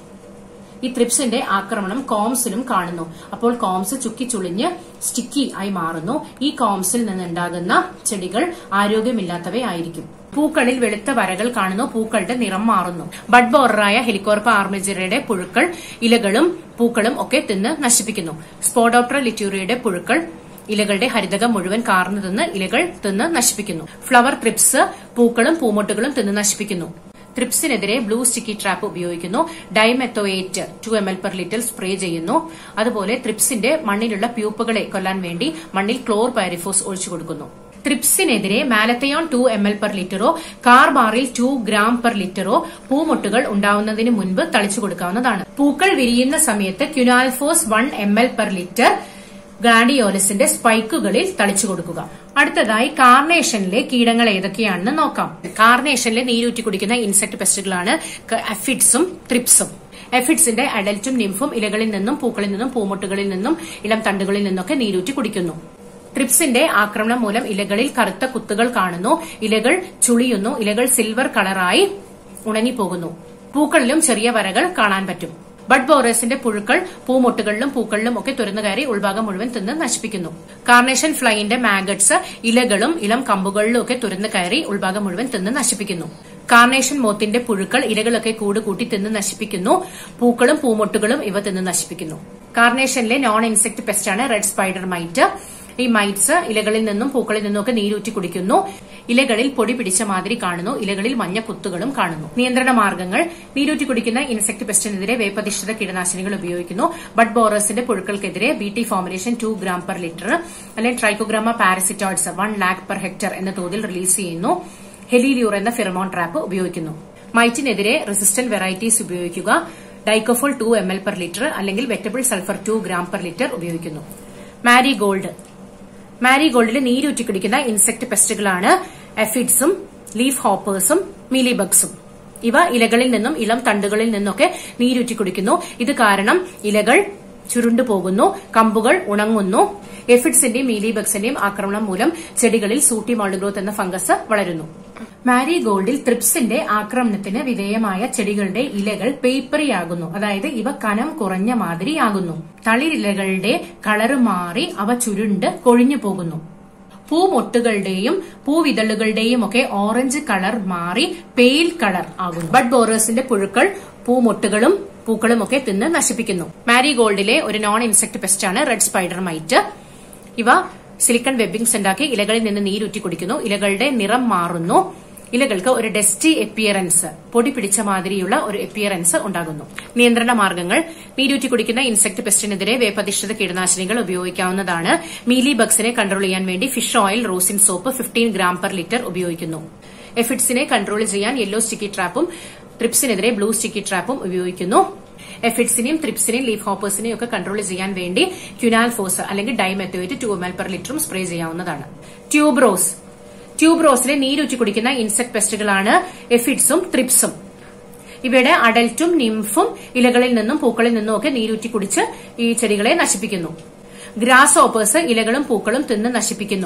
ഈ ത്രിപ്സിന്റെ ആക്രമണം കോംസിലും കാണുന്നു അപ്പോൾ കോംസ് ചുക്കിച്ചുളിഞ്ഞ് സ്റ്റിക്കി ആയി മാറുന്നു ഈ കോംസിൽ നിന്നുണ്ടാകുന്ന ചെടികൾ ആരോഗ്യമില്ലാത്തവയായിരിക്കും പൂക്കളിൽ വെളുത്ത വരകൾ കാണുന്നു പൂക്കളുടെ നിറം മാറുന്നു ബഡ് ബോററായ ഹെലിക്കോർപ്പ ആർമിജറയുടെ പുഴുക്കൾ ഇലകളും പൂക്കളും ഒക്കെ തിന്ന് നശിപ്പിക്കുന്നു സ്പോഡോപ്റ്റർ ലിറ്റ്യൂറിയുടെ പുഴുക്കൾ ഇലകളുടെ ഹരിതകം മുഴുവൻ കാർന്നു തിന്ന് ഇലകൾ തിന്ന് നശിപ്പിക്കുന്നു ഫ്ലവർ ത്രിപ്സ് പൂക്കളും പൂമൊട്ടുകളും തിന്ന് നശിപ്പിക്കുന്നു ത്രിപ്സിനെതിരെ ബ്ലൂ സ്റ്റിക്കി ട്രാപ്പ് ഉപയോഗിക്കുന്നു dimethoate two M L per litre spray ചെയ്യുന്നു അതുപോലെ ത്രിപ്സിന്റെ മണ്ണിലുള്ള പ്യൂപ്പുകളെ കൊല്ലാൻ വേണ്ടി മണ്ണിൽ ക്ലോർ പാരിഫോസ് ഒഴിച്ചു കൊടുക്കുന്നു ത്രിപ്സിനെതിരെ malathion two M L per ലിറ്ററോ കാർബാറിൽ ടു ഗ്രാം പെർ ലിറ്ററോ പൂമൊട്ടുകൾ ഉണ്ടാവുന്നതിന് മുൻപ് തളിച്ചു കൊടുക്കാവുന്നതാണ് പൂക്കൾ വിരിയുന്ന സമയത്ത് quinalphos one M L per litre ഗ്ലാഡിയോലസിന്റെ സ്പൈക്കുകളിൽ തളിച്ചു കൊടുക്കുക അടുത്തതായി കാർണേഷനിലെ കീടങ്ങൾ ഏതൊക്കെയാണെന്ന് നോക്കാം കാർണേഷനിലെ നീരൂറ്റി കുടിക്കുന്ന ഇൻസെക്ട് പെസ്റ്റുകളാണ് അഫിഡ്സും ത്രിപ്സും എഫിഡ്സിന്റെ അഡൽറ്റും നിംഫും ഇലകളിൽ നിന്നും പൂക്കളിൽ നിന്നും പൂമൊട്ടുകളിൽ നിന്നും ഇളം തണ്ടുകളിൽ നിന്നൊക്കെ നീരൂറ്റി കുടിക്കുന്നു ട്രിപ്സിന്റെ ആക്രമണം മൂലം ഇലകളിൽ കറുത്ത കുത്തുകൾ കാണുന്നു ഇലകൾ ചുളിയുന്നു ഇലകൾ സിൽവർ കളറായി ഉണങ്ങിപ്പോകുന്നു പൂക്കളിലും ചെറിയ വരകൾ കാണാൻ പറ്റും ബഡ് ബോറേഴ്സിന്റെ പുഴുക്കൾ പൂമൊട്ടുകളിലും പൂക്കളിലും ഒക്കെ തുറന്നു കയറി ഉൾഭാഗം മുഴുവൻ തിന്ന് നശിപ്പിക്കുന്നു കാർണേഷൻ ഫ്ലൈന്റെ മാഗറ്റ്സ് ഇലകളും ഇളം കമ്പുകളിലും ഒക്കെ തുറന്നു കയറി ഉൾഭാഗം മുഴുവൻ തിന്ന് നശിപ്പിക്കുന്നു കാർണേഷൻ മോത്തിന്റെ പുഴുക്കൾ ഇലകളൊക്കെ കൂട് കൂട്ടി തിന്ന് നശിപ്പിക്കുന്നു പൂക്കളും പൂമൊട്ടുകളും ഇവ തിന്ന് നശിപ്പിക്കുന്നു കാർണേഷനിലെ നോൺ ഇൻസെക്ട് പെസ്റ്റാണ് റെഡ് സ്പൈഡർ മൈറ്റ് ഈ മൈറ്റ്സ് ഇലകളിൽ നിന്നും പൂക്കളിൽ നിന്നും ഒക്കെ നീരൂറ്റി കുടിക്കുന്നു ഇലകളിൽ പൊടി പിടിച്ച മാതിരി കാണുന്നു ഇലകളിൽ മഞ്ഞ കുത്തുകളും കാണുന്നു നിയന്ത്രണ മാർഗങ്ങൾ നീരൂറ്റി കുടിക്കുന്ന ഇൻസെക്ട് പെസ്റ്റിനെതിരെ വേപ്പധിഷ്ഠിത കീടനാശിനികൾ ഉപയോഗിക്കുന്നു ബഡ് ബോറേഴ്സിന്റെ പുഴുക്കൾക്കെതിരെ B T formulation two gram per litre അല്ലെങ്കിൽ Trichogramma parasitoids one lakh per hectare എന്ന തോതിൽ റിലീസ് ചെയ്യുന്നു ഹെലിലിയൂർ എന്ന ഫെറമോൺ ട്രാപ്പ് ഉപയോഗിക്കുന്നു മൈറ്റിനെതിരെ റെസിസ്റ്റന്റ് വെറൈറ്റീസ് ഉപയോഗിക്കുക dicofol two M L per litre അല്ലെങ്കിൽ wettable sulphur two gram per litre ഉപയോഗിക്കുന്നു മാരിഗോൾഡ് മാരിഗോൾഡിൽ നീരൂറ്റി കുടിക്കുന്ന ഇൻസെക്ട് പെസ്റ്റുകളാണ് എഫിഡ്സും ലീഫ് ഹോപ്പേഴ്സും മീലിബഗ്സും ഇവ ഇലകളിൽ നിന്നും ഇളം തണ്ടുകളിൽ നിന്നൊക്കെ നീരൂറ്റി കുടിക്കുന്നു ഇത് കാരണം ഇലകൾ ചുരുണ്ടു പോകുന്നു കമ്പുകൾ ഉണങ്ങുന്നു എഫിഡ്സിന്റെയും മീലിബഗ്സിന്റെയും ആക്രമണം മൂലം ചെടികളിൽ സൂട്ടി മോൾഡ് എന്ന ഫംഗസ് വളരുന്നു മാരിഗോൾഡിൽ ത്രിപ്സിന്റെ ആക്രമണത്തിന് വിധേയമായ ചെടികളുടെ ഇലകൾ പേപ്പറിയാകുന്നു അതായത് ഇവ കനം കുറഞ്ഞ മാതിരിയാകുന്നു തളിരിലകളുടെ കളറ് മാറി അവ ചുരുണ്ട് കൊഴിഞ്ഞു പോകുന്നു പൂമൊട്ടുകളുടെയും പൂവിതളുകളുടെയും ഒക്കെ ഓറഞ്ച് കളർ മാറി പെയിൽ കളർ ആകുന്നു ബഡ് ബോറേഴ്സിന്റെ പുഴുക്കൾ പൂമൊട്ടുകളും പൂക്കളും ഒക്കെ തിന്ന് നശിപ്പിക്കുന്നു മാരിഗോൾഡിലെ ഒരു നോൺ ഇൻസെക്ട് പെസ്റ്റാണ് റെഡ് സ്പൈഡർ മൈറ്റ് ഇവ സിലിക്കൺ വെബിംഗ്സ് ഉണ്ടാക്കി ഇലകളിൽ നിന്ന് നീരൂറ്റി കുടിക്കുന്നു ഇലകളുടെ നിറം മാറുന്നു ഇലകൾക്ക് ഒരു ഡസ്റ്റി എപ്പിയറൻസ് പൊടി പിടിച്ച മാതിരിയുള്ള ഒരു എപ്പിയറൻസ് ഉണ്ടാകുന്നു നിയന്ത്രണ മാർഗങ്ങൾ നീരൂറ്റി കുടിക്കുന്ന ഇൻസെക്ട് പെസ്റ്റിനെതിരെ വേപ്പധിഷ്ഠിത കീടനാശിനികൾ ഉപയോഗിക്കാവുന്നതാണ് മീലി ബഗ്സിനെ കൺട്രോൾ ചെയ്യാൻ വേണ്ടി fish oil rosin soap fifteen gram per litre ഉപയോഗിക്കുന്നു എഫിഡ്സിനെ കൺട്രോൾ ചെയ്യാൻ യെല്ലോ സ്റ്റിക്കി ട്രാപ്പും ട്രിപ്സിനെതിരെ ബ്ലൂ സ്റ്റിക്കി ട്രാപ്പും ഉപയോഗിക്കുന്നു എഫിഡ്സിനെയും ത്രിപ്സിനെയും ലീഫ് ഹോപ്പേഴ്സിനെയും ഒക്കെ കൺട്രോൾ ചെയ്യാൻ വേണ്ടി ക്യുനാൽ ഫോസ് അല്ലെങ്കിൽ dimethoate two M L per ലിറ്ററും സ്പ്രേ ചെയ്യാവുന്നതാണ് ട്യൂബ്രോസ് ട്യൂബ്രോസിലെ നീരൂറ്റി കുടിക്കുന്ന ഇൻസെക്ട് പെസ്റ്റുകളാണ് എഫിഡ്സും ത്രിപ്സും ഇവയുടെ അഡൽറ്റും നിംഫും ഇലകളിൽ നിന്നും പൂക്കളിൽ നിന്നും ഒക്കെ നീരൂറ്റി കുടിച്ച് ഈ ചെടികളെ നശിപ്പിക്കുന്നു ഗ്രാസ് ഓപ്പേഴ്സ് ഇലകളും പൂക്കളും തിന്ന് നശിപ്പിക്കുന്നു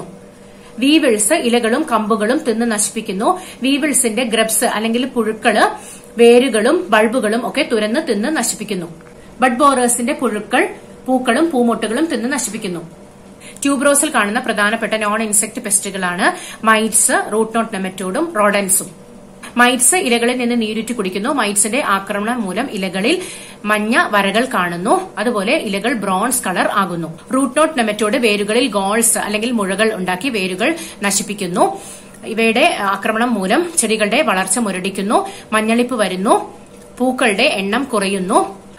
വീവിൾസ് ഇലകളും കമ്പുകളും തിന്ന് നശിപ്പിക്കുന്നു വീവിൾസിന്റെ ഗ്രബ്സ് അല്ലെങ്കിൽ പുഴുക്കള് വേരുകളും ബൾബുകളും ഒക്കെ തുരന്ന് തിന്ന് നശിപ്പിക്കുന്നു ബഡ് ബോറേഴ്സിന്റെ പുഴുക്കൾ പൂക്കളും പൂമൊട്ടുകളും തിന്ന് നശിപ്പിക്കുന്നു ട്യൂബ്രോസിൽ കാണുന്ന പ്രധാനപ്പെട്ട നോൺ ഇൻസെക്ട് പെസ്റ്റുകളാണ് മൈറ്റ്സ് റൂട്ട് നോട്ട് നെമറ്റോഡും റോഡൻസും മൈറ്റ്സ് ഇലകളിൽ നിന്ന് നീരുറ്റി കുടിക്കുന്നു മൈറ്റ്സിന്റെ ആക്രമണം മൂലം ഇലകളിൽ മഞ്ഞ വരകൾ കാണുന്നു അതുപോലെ ഇലകൾ ബ്രോൺസ് കളർ ആകുന്നു റൂട്ട് നോട്ട് നെമറ്റോഡ് വേരുകളിൽ ഗോൾസ് അല്ലെങ്കിൽ മുഴകൾ ഉണ്ടാക്കി വേരുകൾ നശിപ്പിക്കുന്നു ഇവയുടെ ആക്രമണം മൂലം ചെടികളുടെ വളർച്ച മുരടിക്കുന്നു മഞ്ഞളിപ്പ് വരുന്നു പൂക്കളുടെ എണ്ണം കുറയുന്നു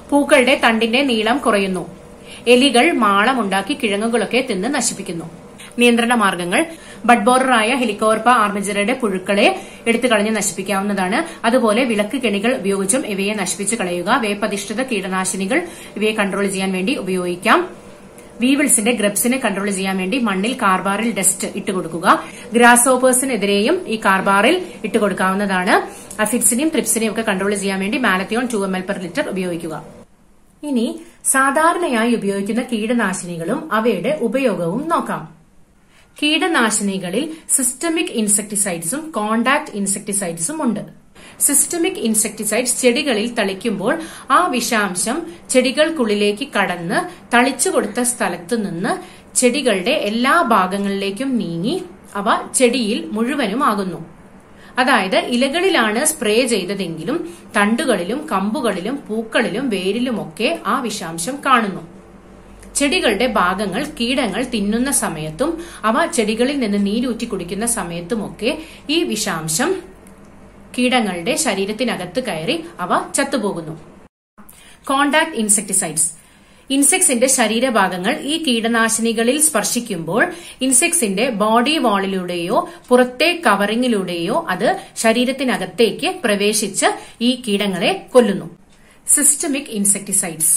പൂക്കളുടെ തണ്ടിന്റെ നീളം കുറയുന്നു എലികൾ മാളമുണ്ടാക്കി കിഴങ്ങുകളൊക്കെ തിന്ന് നശിപ്പിക്കുന്നു നിയന്ത്രണ മാർഗങ്ങൾ ബഡ്ബോററായ ഹെലികോർപ്പ ആർമജറയുടെ പുഴുക്കളെ എടുത്തു കളഞ്ഞ് നശിപ്പിക്കാവുന്നതാണ് അതുപോലെ വിളക്ക് കെണികൾ ഉപയോഗിച്ചും ഇവയെ നശിപ്പിച്ചു കളയുക വേപ്പധിഷ്ഠിത കീടനാശിനികൾ ഇവയെ കൺട്രോൾ ചെയ്യാൻ വേണ്ടി ഉപയോഗിക്കാം വീവിൾസിന്റെ ഗ്രബ്സിനെ കൺട്രോൾ ചെയ്യാൻ വേണ്ടി മണ്ണിൽ കാർബാറിൽ ഡസ്റ്റ് ഇട്ടുകൊടുക്കുക ഗ്രാസ് ഓപ്പേഴ്സിനെതിരെയും ഈ കാർബാറിൽ ഇട്ടുകൊടുക്കാവുന്നതാണ് അഫിഡ്സിനെയും ത്രിപ്സിനെയും ഒക്കെ കൺട്രോൾ ചെയ്യാൻ വേണ്ടി malathion two M L per litre ഉപയോഗിക്കുക ഇനി സാധാരണയായി ഉപയോഗിക്കുന്ന കീടനാശിനികളും അവയുടെ ഉപയോഗവും നോക്കാം കീടനാശിനികളിൽ സിസ്റ്റമിക് ഇൻസെക്ടിസൈഡ്സും കോണ്ടാക്ട് ഇൻസെക്ടിസൈഡ്സും ഉണ്ട് സിസ്റ്റമിക് ഇൻസെക്ടിസൈഡ്സ് ചെടികളിൽ തളിക്കുമ്പോൾ ആ വിഷാംശം ചെടികൾക്കുള്ളിലേക്ക് കടന്ന് തളിച്ചു കൊടുത്ത സ്ഥലത്തു നിന്ന് ചെടികളുടെ എല്ലാ ഭാഗങ്ങളിലേക്കും നീങ്ങി അവ ചെടിയിൽ മുഴുവനും ആകുന്നു അതായത് ഇലകളിലാണ് സ്പ്രേ ചെയ്തതെങ്കിലും തണ്ടുകളിലും കമ്പുകളിലും പൂക്കളിലും വേരിലുമൊക്കെ ആ വിഷാംശം കാണുന്നു ചെടികളുടെ ഭാഗങ്ങൾ കീടങ്ങൾ തിന്നുന്ന സമയത്തും അവ ചെടികളിൽ നിന്ന് നീരൂറ്റി കുടിക്കുന്ന സമയത്തുമൊക്കെ ഈ വിഷാംശം കീടങ്ങളുടെ ശരീരത്തിനകത്ത് കയറി അവ ചത്തുപോകുന്നു കോണ്ടാക്ട് ഇൻസെക്ടിസൈഡ്സ് ഇൻസെക്ട്സിന്റെ ശരീരഭാഗങ്ങൾ ഈ കീടനാശിനികളിൽ സ്പർശിക്കുമ്പോൾ ഇൻസെക്ട്സിന്റെ ബോഡി വാളിലൂടെയോ പുറത്തെ കവറിങ്ങിലൂടെയോ അത് ശരീരത്തിനകത്തേക്ക് പ്രവേശിച്ച് ഈ കീടങ്ങളെ കൊല്ലുന്നു സിസ്റ്റമിക് ഇൻസെക്ടിസൈഡ്സ്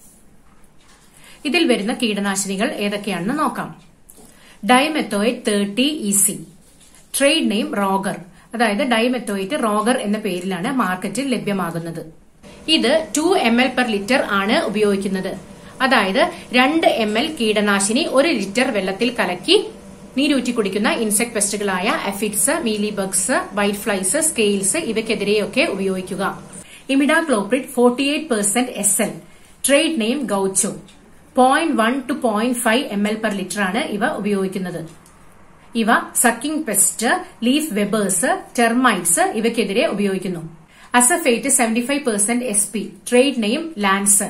ഇതിൽ വരുന്ന കീടനാശിനികൾ ഏതൊക്കെയാണെന്ന് നോക്കാം dimethoate thirty E C trade name Rogor അതായത് ഡൈമെത്തോയിറ്റ് റോഗർ എന്ന പേരിലാണ് മാർക്കറ്റിൽ ലഭ്യമാകുന്നത് ഇത് two M L per litre ആണ് ഉപയോഗിക്കുന്നത് അതായത് രണ്ട് എം എൽ കീടനാശിനി ഒരു ലിറ്റർ വെള്ളത്തിൽ കലക്കി നീരൂറ്റി കുടിക്കുന്ന ഇൻസെക്ട് പെസ്റ്റുകളായ aphids mealybugs white flies scales ഇവയ്ക്കെതിരെയൊക്കെ ഉപയോഗിക്കുക imidacloprid forty eight percent S L trade name Gaucho point one two point five M L per litre ആണ് ഇവ ഉപയോഗിക്കുന്നത് ഇവ sucking pest leaf webbers termites ഇവയ്ക്കെതിരെ ഉപയോഗിക്കുന്നു acephate seventy five percent S P trade name Lance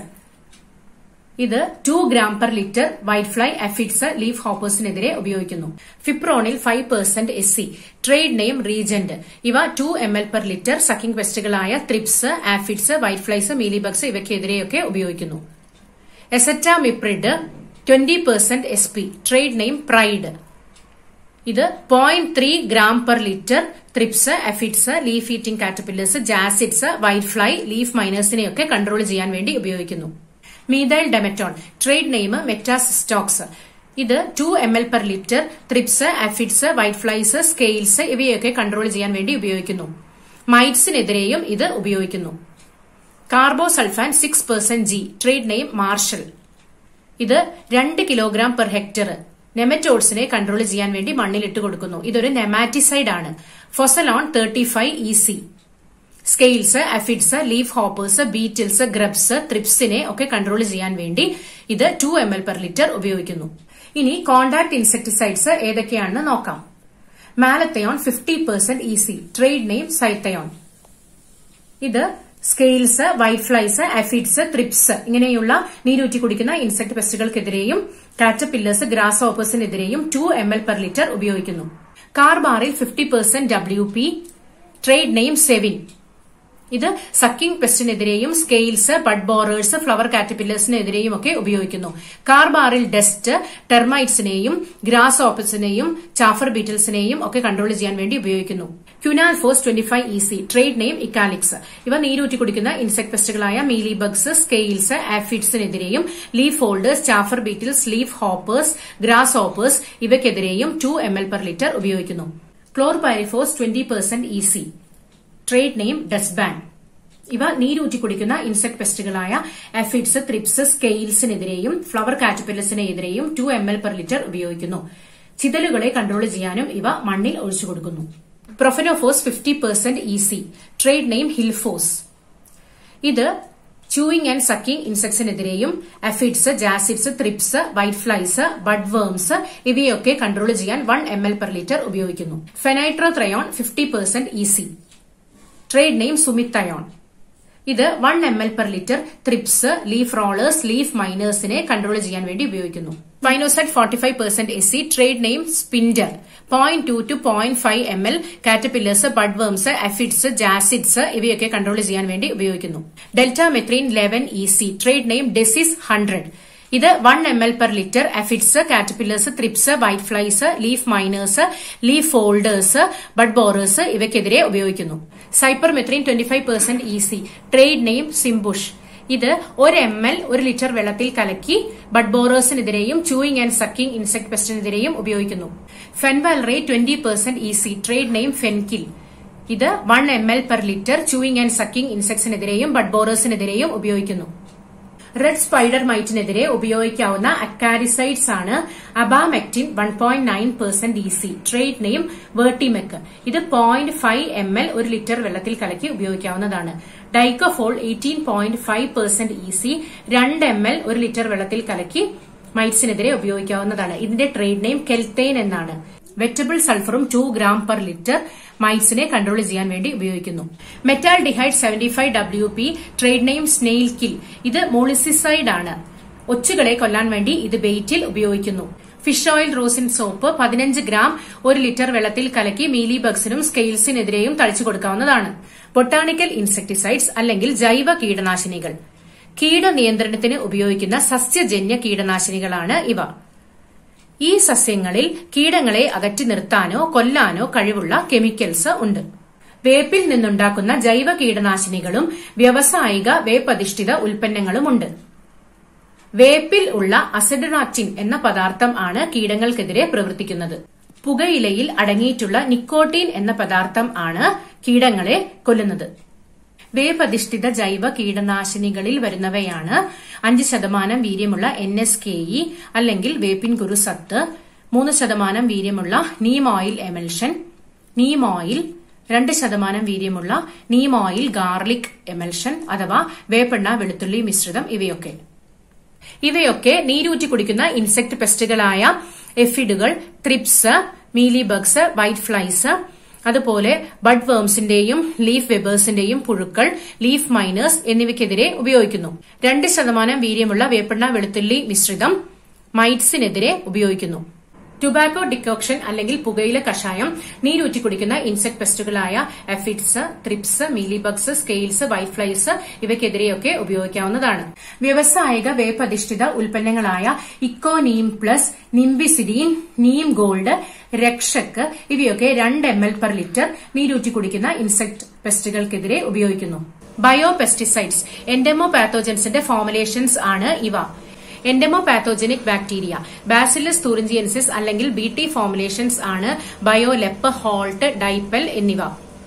ഇത് two gram per litre white fly aphids leaf ഹോപ്പേഴ്സിനെതിരെ ഉപയോഗിക്കുന്നു fipronil five percent S C trade name reagent ഇവ two M L per litre sucking പെസ്റ്റുകളായ thrips aphids white flies mealybugs ഇവയ്ക്കെതിരെയൊക്കെ ഉപയോഗിക്കുന്നു acetamiprid twenty percent S P trade name Pride ഇത് point three gram per litre thrips aphids leaf eating caterpillars jassids white fly leaf മൈനേഴ്സിനെയൊക്കെ control ചെയ്യാൻ വേണ്ടി ഉപയോഗിക്കുന്നു methyl demeton trade name Metasystox ഇത് two M L per litre thrips aphids white flies scales ഇവയൊക്കെ control ചെയ്യാൻ വേണ്ടി ഉപയോഗിക്കുന്നു മൈറ്റ്സിനെതിരെയും ഇത് ഉപയോഗിക്കുന്നു carbosulfan six percent G trade name Marshal ഇത് രണ്ട് കിലോഗ്രാം പെർ ഹെക്ടർ നെമറ്റോഡ്സിനെ കൺട്രോൾ ചെയ്യാൻ വേണ്ടി മണ്ണിൽ ഇട്ട് കൊടുക്കുന്നു ഇതൊരു നെമാറ്റിസൈഡ് ആണ് phosalone thirty five E C scales aphids leaf hoppers beetles grubs ത്രിപ്സിനെ ഒക്കെ കൺട്രോൾ ചെയ്യാൻ വേണ്ടി ഇത് two M L per litre ഉപയോഗിക്കുന്നു ഇനി കോണ്ടാക്ട് ഇൻസെക്ടിസൈഡ്സ് ഏതൊക്കെയാണെന്ന് നോക്കാം malathion fifty percent E C trade name Cythion ഇത് scales white flies aphids thrips ഇങ്ങനെയുള്ള നീരൂറ്റി കുടിക്കുന്ന ഇൻസെക്ട് പെസ്റ്റുകൾക്കെതിരെയും കാറ്റർപില്ലേഴ്സ് ഗ്രാസ് ഓപ്പേഴ്സിനെതിരെയും to M L per litre ഉപയോഗിക്കുന്നു carbaryl fifty percent W P trade name Sevin ഇത് സക്കിംഗ് പെസ്റ്റിനെതിരെയും സ്കെയിൽസ് ബഡ് ബോറേഴ്സ് ഫ്ലവർ കാറ്റർപില്ലേഴ്സിനെതിരെയും ഒക്കെ ഉപയോഗിക്കുന്നു കാർബാറിൽ ഡസ്റ്റ് ടെർമൈറ്റ്സിനെയും ഗ്രാസ് ഓപ്പസിനെയും ചാഫർ ബീറ്റിൽസിനെയും ഒക്കെ കൺട്രോൾ ചെയ്യാൻ വേണ്ടി ഉപയോഗിക്കുന്നു quinalphos twenty five E C trade name Ekalux ഇവ നീരൂറ്റി കുടിക്കുന്ന ഇൻസെക്ട് പെസ്റ്റുകളായ മീലി ബഗ്സ് സ്കെയിൽസ് ആഫിഡ്സിനെതിരെയും leaf holders chafer beetles leaf hoppers grasshoppers ഇവയ്ക്കെതിരെയും two M L per litre ഉപയോഗിക്കുന്നു chlorpyrifos twenty percent E C trade name Dursban ഇവ നീരൂറ്റി കുടിക്കുന്ന ഇൻസെക്ട് പെസ്റ്റുകളായ എഫിഡ്സ് ത്രിപ്സ് സ്കെയിൽസിനെതിരെയും ഫ്ലവർ കാറ്റർപില്ലസിനെതിരെയും two M L per litre ഉപയോഗിക്കുന്നു ചിതലുകളെ കൺട്രോൾ ചെയ്യാനും ഇവ മണ്ണിൽ ഒഴിച്ചു കൊടുക്കുന്നു profenofos fifty percent E C trade name Hilfos ഇത് ചൂയിങ് ആൻഡ് സക്കിംഗ് ഇൻസെക്ട്സിനെതിരെയും aphids jassids thrips white flies bud worms ഇവയൊക്കെ കൺട്രോൾ ചെയ്യാൻ one M L per litre ഉപയോഗിക്കുന്നു fenitrothion fifty percent E C trade name Sumithion ഇത് one M L per litre thrips leaf rollers leaf മൈനേഴ്സിനെ control ചെയ്യാൻ വേണ്ടി ഉപയോഗിക്കുന്നു spinosad forty five percent S C trade name Spintor point two to point five M L caterpillars budworms aphids ജാസിഡ്സ് ഇവയൊക്കെ control ചെയ്യാൻ വേണ്ടി ഉപയോഗിക്കുന്നു deltamethrin eleven E C trade name Decis hundred ഇത് one M L per litre aphids caterpillars thrips white flies leaf miners leaf folders bud borers ഇവയ്ക്കെതിരെ ഉപയോഗിക്കുന്നു cypermethrin twenty five percent E C trade name Cymbush ഇത് ഒരു M L ഒരു litre വെള്ളത്തിൽ കലക്കി bud ബോറേഴ്സിനെതിരെയും chewing and sucking insect പെസ്റ്റിനെതിരെയും ഉപയോഗിക്കുന്നു fenvalerate twenty percent E C trade name Fenkill ഇത് one M L per litre chewing and sucking ഇൻസെക്ട്സിനെതിരെയും ബഡ് ബോറേഴ്സിനെതിരെയും ഉപയോഗിക്കുന്നു റെഡ് സ്പൈഡർ മൈറ്റിനെതിരെ ഉപയോഗിക്കാവുന്ന അക്കാരിസൈഡ്സ് ആണ് abamectin one point nine percent E C trade name Vertimec ഇത് പോയിന്റ് ഫൈവ് എം എൽ ഒരു litre വെള്ളത്തിൽ കലക്കി ഉപയോഗിക്കാവുന്നതാണ് dicofol eighteen point five percent E C രണ്ട് എം എൽ ഒരു ലിറ്റർ വെള്ളത്തിൽ കലക്കി മൈറ്റ്സിനെതിരെ ഉപയോഗിക്കാവുന്നതാണ് ഇതിന്റെ ട്രേഡ് നെയിം കെൽത്തെയിൻ എന്നാണ് വെറ്റബിൾ സൾഫറും ടു ഗ്രാം പെർ ലിറ്റർ മൈറ്റ്സിനെ കൺട്രോൾ ചെയ്യാൻ വേണ്ടി ഉപയോഗിക്കുന്നു Metall ഡിഹൈഡ് seventy five W P trade name snail kill ഇത് മോളിസിസൈഡ് ആണ് ഒച്ചുകളെ കൊല്ലാൻ വേണ്ടി ഇത് ബെയ്റ്റിൽ ഉപയോഗിക്കുന്നു ഫിഷ് ഓയിൽ റോസിൻ സോപ്പ് പതിനഞ്ച് ഗ്രാം ഒരു ലിറ്റർ വെള്ളത്തിൽ കലക്കി മീലി ബഗ്സിനും സ്കെയിൽസിനെതിരെയും തളിച്ചു കൊടുക്കാവുന്നതാണ് ബൊട്ടാണിക്കൽ ഇൻസെക്ടിസൈഡ്സ് അല്ലെങ്കിൽ ജൈവ കീടനാശിനികൾ കീടനിയന്ത്രണത്തിന് ഉപയോഗിക്കുന്ന സസ്യജന്യ കീടനാശിനികളാണ് ഇവ ഈ സസ്യങ്ങളിൽ കീടങ്ങളെ അകറ്റി നിർത്താനോ കൊല്ലാനോ കഴിവുള്ള കെമിക്കൽസ് ഉണ്ട് വേപ്പിൽ നിന്നുണ്ടാക്കുന്ന ജൈവ കീടനാശിനികളും വ്യാവസായിക വേപ്പധിഷ്ഠിത ഉൽപ്പന്നങ്ങളുമുണ്ട് വേപ്പിൽ ഉള്ള അസിഡറാറ്റിൻ എന്ന പദാർത്ഥം ആണ് കീടങ്ങൾക്കെതിരെ പ്രവർത്തിക്കുന്നത് പുകയിലയിൽ അടങ്ങിയിട്ടുള്ള നിക്കോട്ടീൻ എന്ന പദാർത്ഥം ആണ് കീടങ്ങളെ കൊല്ലുന്നത് വേപ്പധിഷ്ഠിത ജൈവ കീടനാശിനികളിൽ വരുന്നവയാണ് അഞ്ച് ശതമാനം വീര്യമുള്ള എൻ എസ് കെ ഇ അല്ലെങ്കിൽ വേപ്പിൻ കുരുസത്ത് മൂന്ന് ശതമാനം വീര്യമുള്ള neem oil emulsion neem oil രണ്ട് ശതമാനം വീര്യമുള്ള നീം ഓയിൽ ഗാർലിക് എമൽഷൻ അഥവാ വേപ്പെണ്ണ വെളുത്തുള്ളി മിശ്രിതം ഇവയൊക്കെ ഇവയൊക്കെ നീരൂറ്റി കുടിക്കുന്ന ഇൻസെക്ട് പെസ്റ്റുകളായ എഫിഡുകൾ thrips mealy bugs white flies അതുപോലെ ബഡ് വേംസിന്റെയും ലീഫ് വെബേഴ്സിന്റെയും പുഴുക്കൾ ലീഫ് മൈനേഴ്സ് എന്നിവയ്ക്കെതിരെ ഉപയോഗിക്കുന്നു രണ്ട് ശതമാനം വീര്യമുള്ള വേപ്പെണ്ണ വെളുത്തുള്ളി മിശ്രിതം മൈറ്റ്സിനെതിരെ ഉപയോഗിക്കുന്നു ടുബാക്കോ ഡിക്കോക്ഷൻ അല്ലെങ്കിൽ പുകയില കഷായം നീരൂറ്റി കുടിക്കുന്ന ഇൻസെക്ട് പെസ്റ്റുകളായ aphids thrips mealybugs scales white flies ഇവയ്ക്കെതിരെയൊക്കെ ഉപയോഗിക്കാവുന്നതാണ് വ്യവസായിക വേപ്പധിഷ്ഠിത ഉൽപ്പന്നങ്ങളായ Econeem plus Nimbecidine Neem gold രക്ഷക്ക് ഇവയൊക്കെ രണ്ട് എം എൽ പെർ ലിറ്റർ നീരൂറ്റി കുടിക്കുന്ന ഇൻസെക്ട് പെസ്റ്റുകൾക്കെതിരെ ഉപയോഗിക്കുന്നു ബയോ പെസ്റ്റിസൈഡ്സ് എൻഡമോ പാത്തോജൻസിന്റെ ഫോർമുലേഷൻസ് ആണ് ഇവ എൻഡമോപാത്തോജനിക് ബാക്ടീരിയ ബാസിലസ് തൂറിഞ്ചിയൻസിസ് അല്ലെങ്കിൽ ബി ടി ഫോർമുലേഷൻസ് ആണ് ബയോലെപ്പ് ഹോൾട്ട് ഡൈപ്പൽ എന്നിവ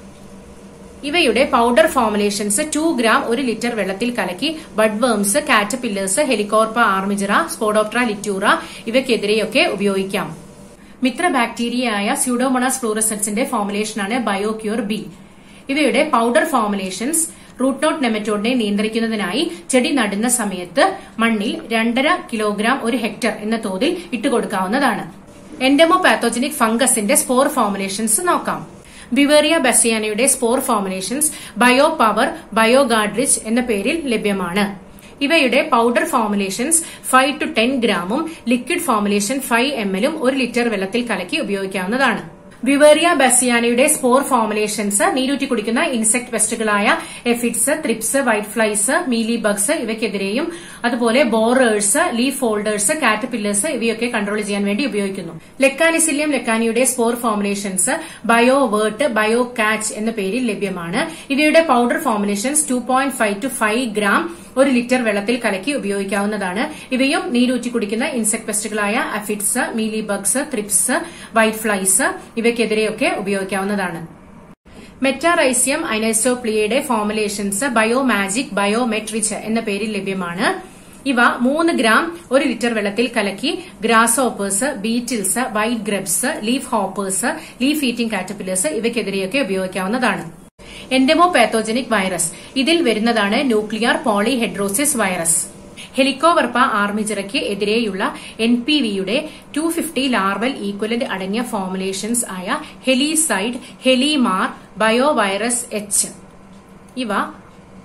ഇവയുടെ പൌഡർ ഫോർമുലേഷൻസ് ടു ഗ്രാം ഒരു ലിറ്റർ വെള്ളത്തിൽ കലക്കി ബഡ് വേംസ് കാറ്റപില്ലേഴ്സ് ഹെലികോർപ്പ ആർമിജറ സ്പോഡോപ്ട്ര ലിറ്റൂറ ഇവയ്ക്കെതിരെയൊക്കെ ഉപയോഗിക്കാം മിത്ര ബാക്ടീരിയയായ സ്യൂഡോമോണാസ് ഫ്ലൂറസെറ്റ്സിന്റെ ഫോർമുലേഷനാണ് ബയോക്യൂർ ബി ഇവയുടെ പൌഡർ ഫോർമുലേഷൻസ് റൂട്ട് നോട്ട് നെമറ്റോഡിനെ നിയന്ത്രിക്കുന്നതിനായി ചെടി നടുന്ന സമയത്ത് മണ്ണിൽ രണ്ടര കിലോഗ്രാം ഒരു ഹെക്ടർ എന്ന തോതിൽ ഇട്ടുകൊടുക്കാവുന്നതാണ് എൻഡമോ പാത്തോജനിക് ഫംഗസിന്റെ സ്പോർ ഫോർമുലേഷൻസ് നോക്കാം ബിവേറിയ ബസിയാനയുടെ spore formulations bio power bio ഗാഡ്രിച്ച് എന്ന പേരിൽ ലഭ്യമാണ് ഇവയുടെ powder formulations five to ten ഗ്രാമും ലിക്വിഡ് ഫോർമുലേഷൻ ഫൈവ് എം എല്ലും ഒരു ലിറ്റർ വെള്ളത്തിൽ കലക്കി ഉപയോഗിക്കാവുന്നതാണ് വിവേറിയ ബസിയാനയുടെ സ്പോർ ഫോർമുലേഷൻസ് നീരൂറ്റി കുടിക്കുന്ന ഇൻസെക്ട് പെസ്റ്റുകളായ aphids thrips white flies mealy bugs ഇവയ്ക്കെതിരെയും അതുപോലെ ബോറേഴ്സ് ലീഫ് ഫോൾഡേഴ്സ് കാറ്റപില്ലേഴ്സ് ഇവയൊക്കെ കൺട്രോൾ ചെയ്യാൻ വേണ്ടി ഉപയോഗിക്കുന്നു ലെക്കാനിസിലിയം ലെക്കാനിയുടെ spore formulations Biovert Biocatch എന്ന പേരിൽ ലഭ്യമാണ് ഇവയുടെ powder formulations two point five to five gram ഒരു ലിറ്റർ വെള്ളത്തിൽ കലക്കി ഉപയോഗിക്കാവുന്നതാണ് ഇവയും നീരൂറ്റി കുടിക്കുന്ന ഇൻസെക്ട് പെസ്റ്റുകളായ aphids mealy bugs thrips white flies ഇവയ്ക്കെതിരെയൊക്കെ ഉപയോഗിക്കാവുന്നതാണ് മെറ്റാറൈസിയം ഐനൈസോപ്ലിയയുടെ formulations Biomagic Biometrich എന്ന പേരിൽ ലഭ്യമാണ് ഇവ മൂന്ന് ഗ്രാം ഒരു ലിറ്റർ വെള്ളത്തിൽ കലക്കി grasshoppers beetles white grubs leaf hoppers leaf eating caterpillars ഇവയ്ക്കെതിരെയൊക്കെ ഉപയോഗിക്കാവുന്നതാണ് എൻഡമോ പാത്തോജനിക് വൈറസ് ഇതിൽ വരുന്നതാണ് ന്യൂക്ലിയർ പോളിഹെഡ്രോസിസ് വൈറസ് ഹെലിക്കോവർപ്പ ആർമിജറയ്ക്ക് എതിരെയുള്ള എൻ പി വിയുടെ ടു ഫിഫ്റ്റി ലാർവൽ ഈക്വലന്റ് അടങ്ങിയ ഫോർമുലേഷൻസ് ആയ ഹെലിസൈഡ് ഹെലിമാർ ബയോവൈറസ് എച്ച് ഇവ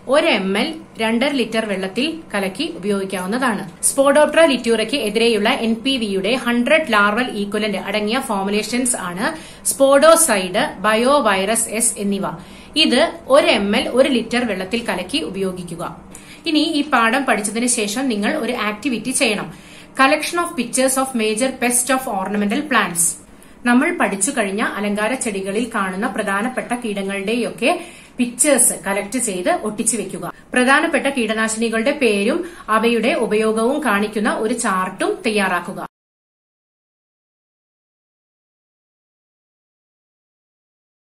ഒരു എം എൽ രണ്ടര ലിറ്റർ വെള്ളത്തിൽ കലക്കി ഉപയോഗിക്കാവുന്നതാണ് സ്പോഡോപ്ട്ര ലിറ്റ്യൂറയ്ക്ക് എതിരെയുള്ള എൻ പി വിയുടെ ഹൺഡ്രഡ് ലാർവൽ ഈക്വലന്റ് അടങ്ങിയ ഫോമുലേഷൻസ് ആണ് സ്പോഡോസൈഡ് ബയോ വൈറസ് എസ് എന്നിവ ഇത് ഒരു എം എൽ ഒരു ലിറ്റർ വെള്ളത്തിൽ കലക്കി ഉപയോഗിക്കുക ഇനി ഈ പാഠം പഠിച്ചതിന് ശേഷം നിങ്ങൾ ഒരു ആക്ടിവിറ്റി ചെയ്യണം collection of pictures of major pest of ornamental plants നമ്മൾ പഠിച്ചു കഴിഞ്ഞ അലങ്കാര ചെടികളിൽ കാണുന്ന പ്രധാനപ്പെട്ട കീടങ്ങളുടെയൊക്കെ പിക്ചേഴ്സ് കളക്ട് ചെയ്ത് ഒട്ടിച്ചു വെക്കുക പ്രധാനപ്പെട്ട കീടനാശിനികളുടെ പേരും അവയുടെ ഉപയോഗവും കാണിക്കുന്ന ഒരു ചാർട്ടും തയ്യാറാക്കുക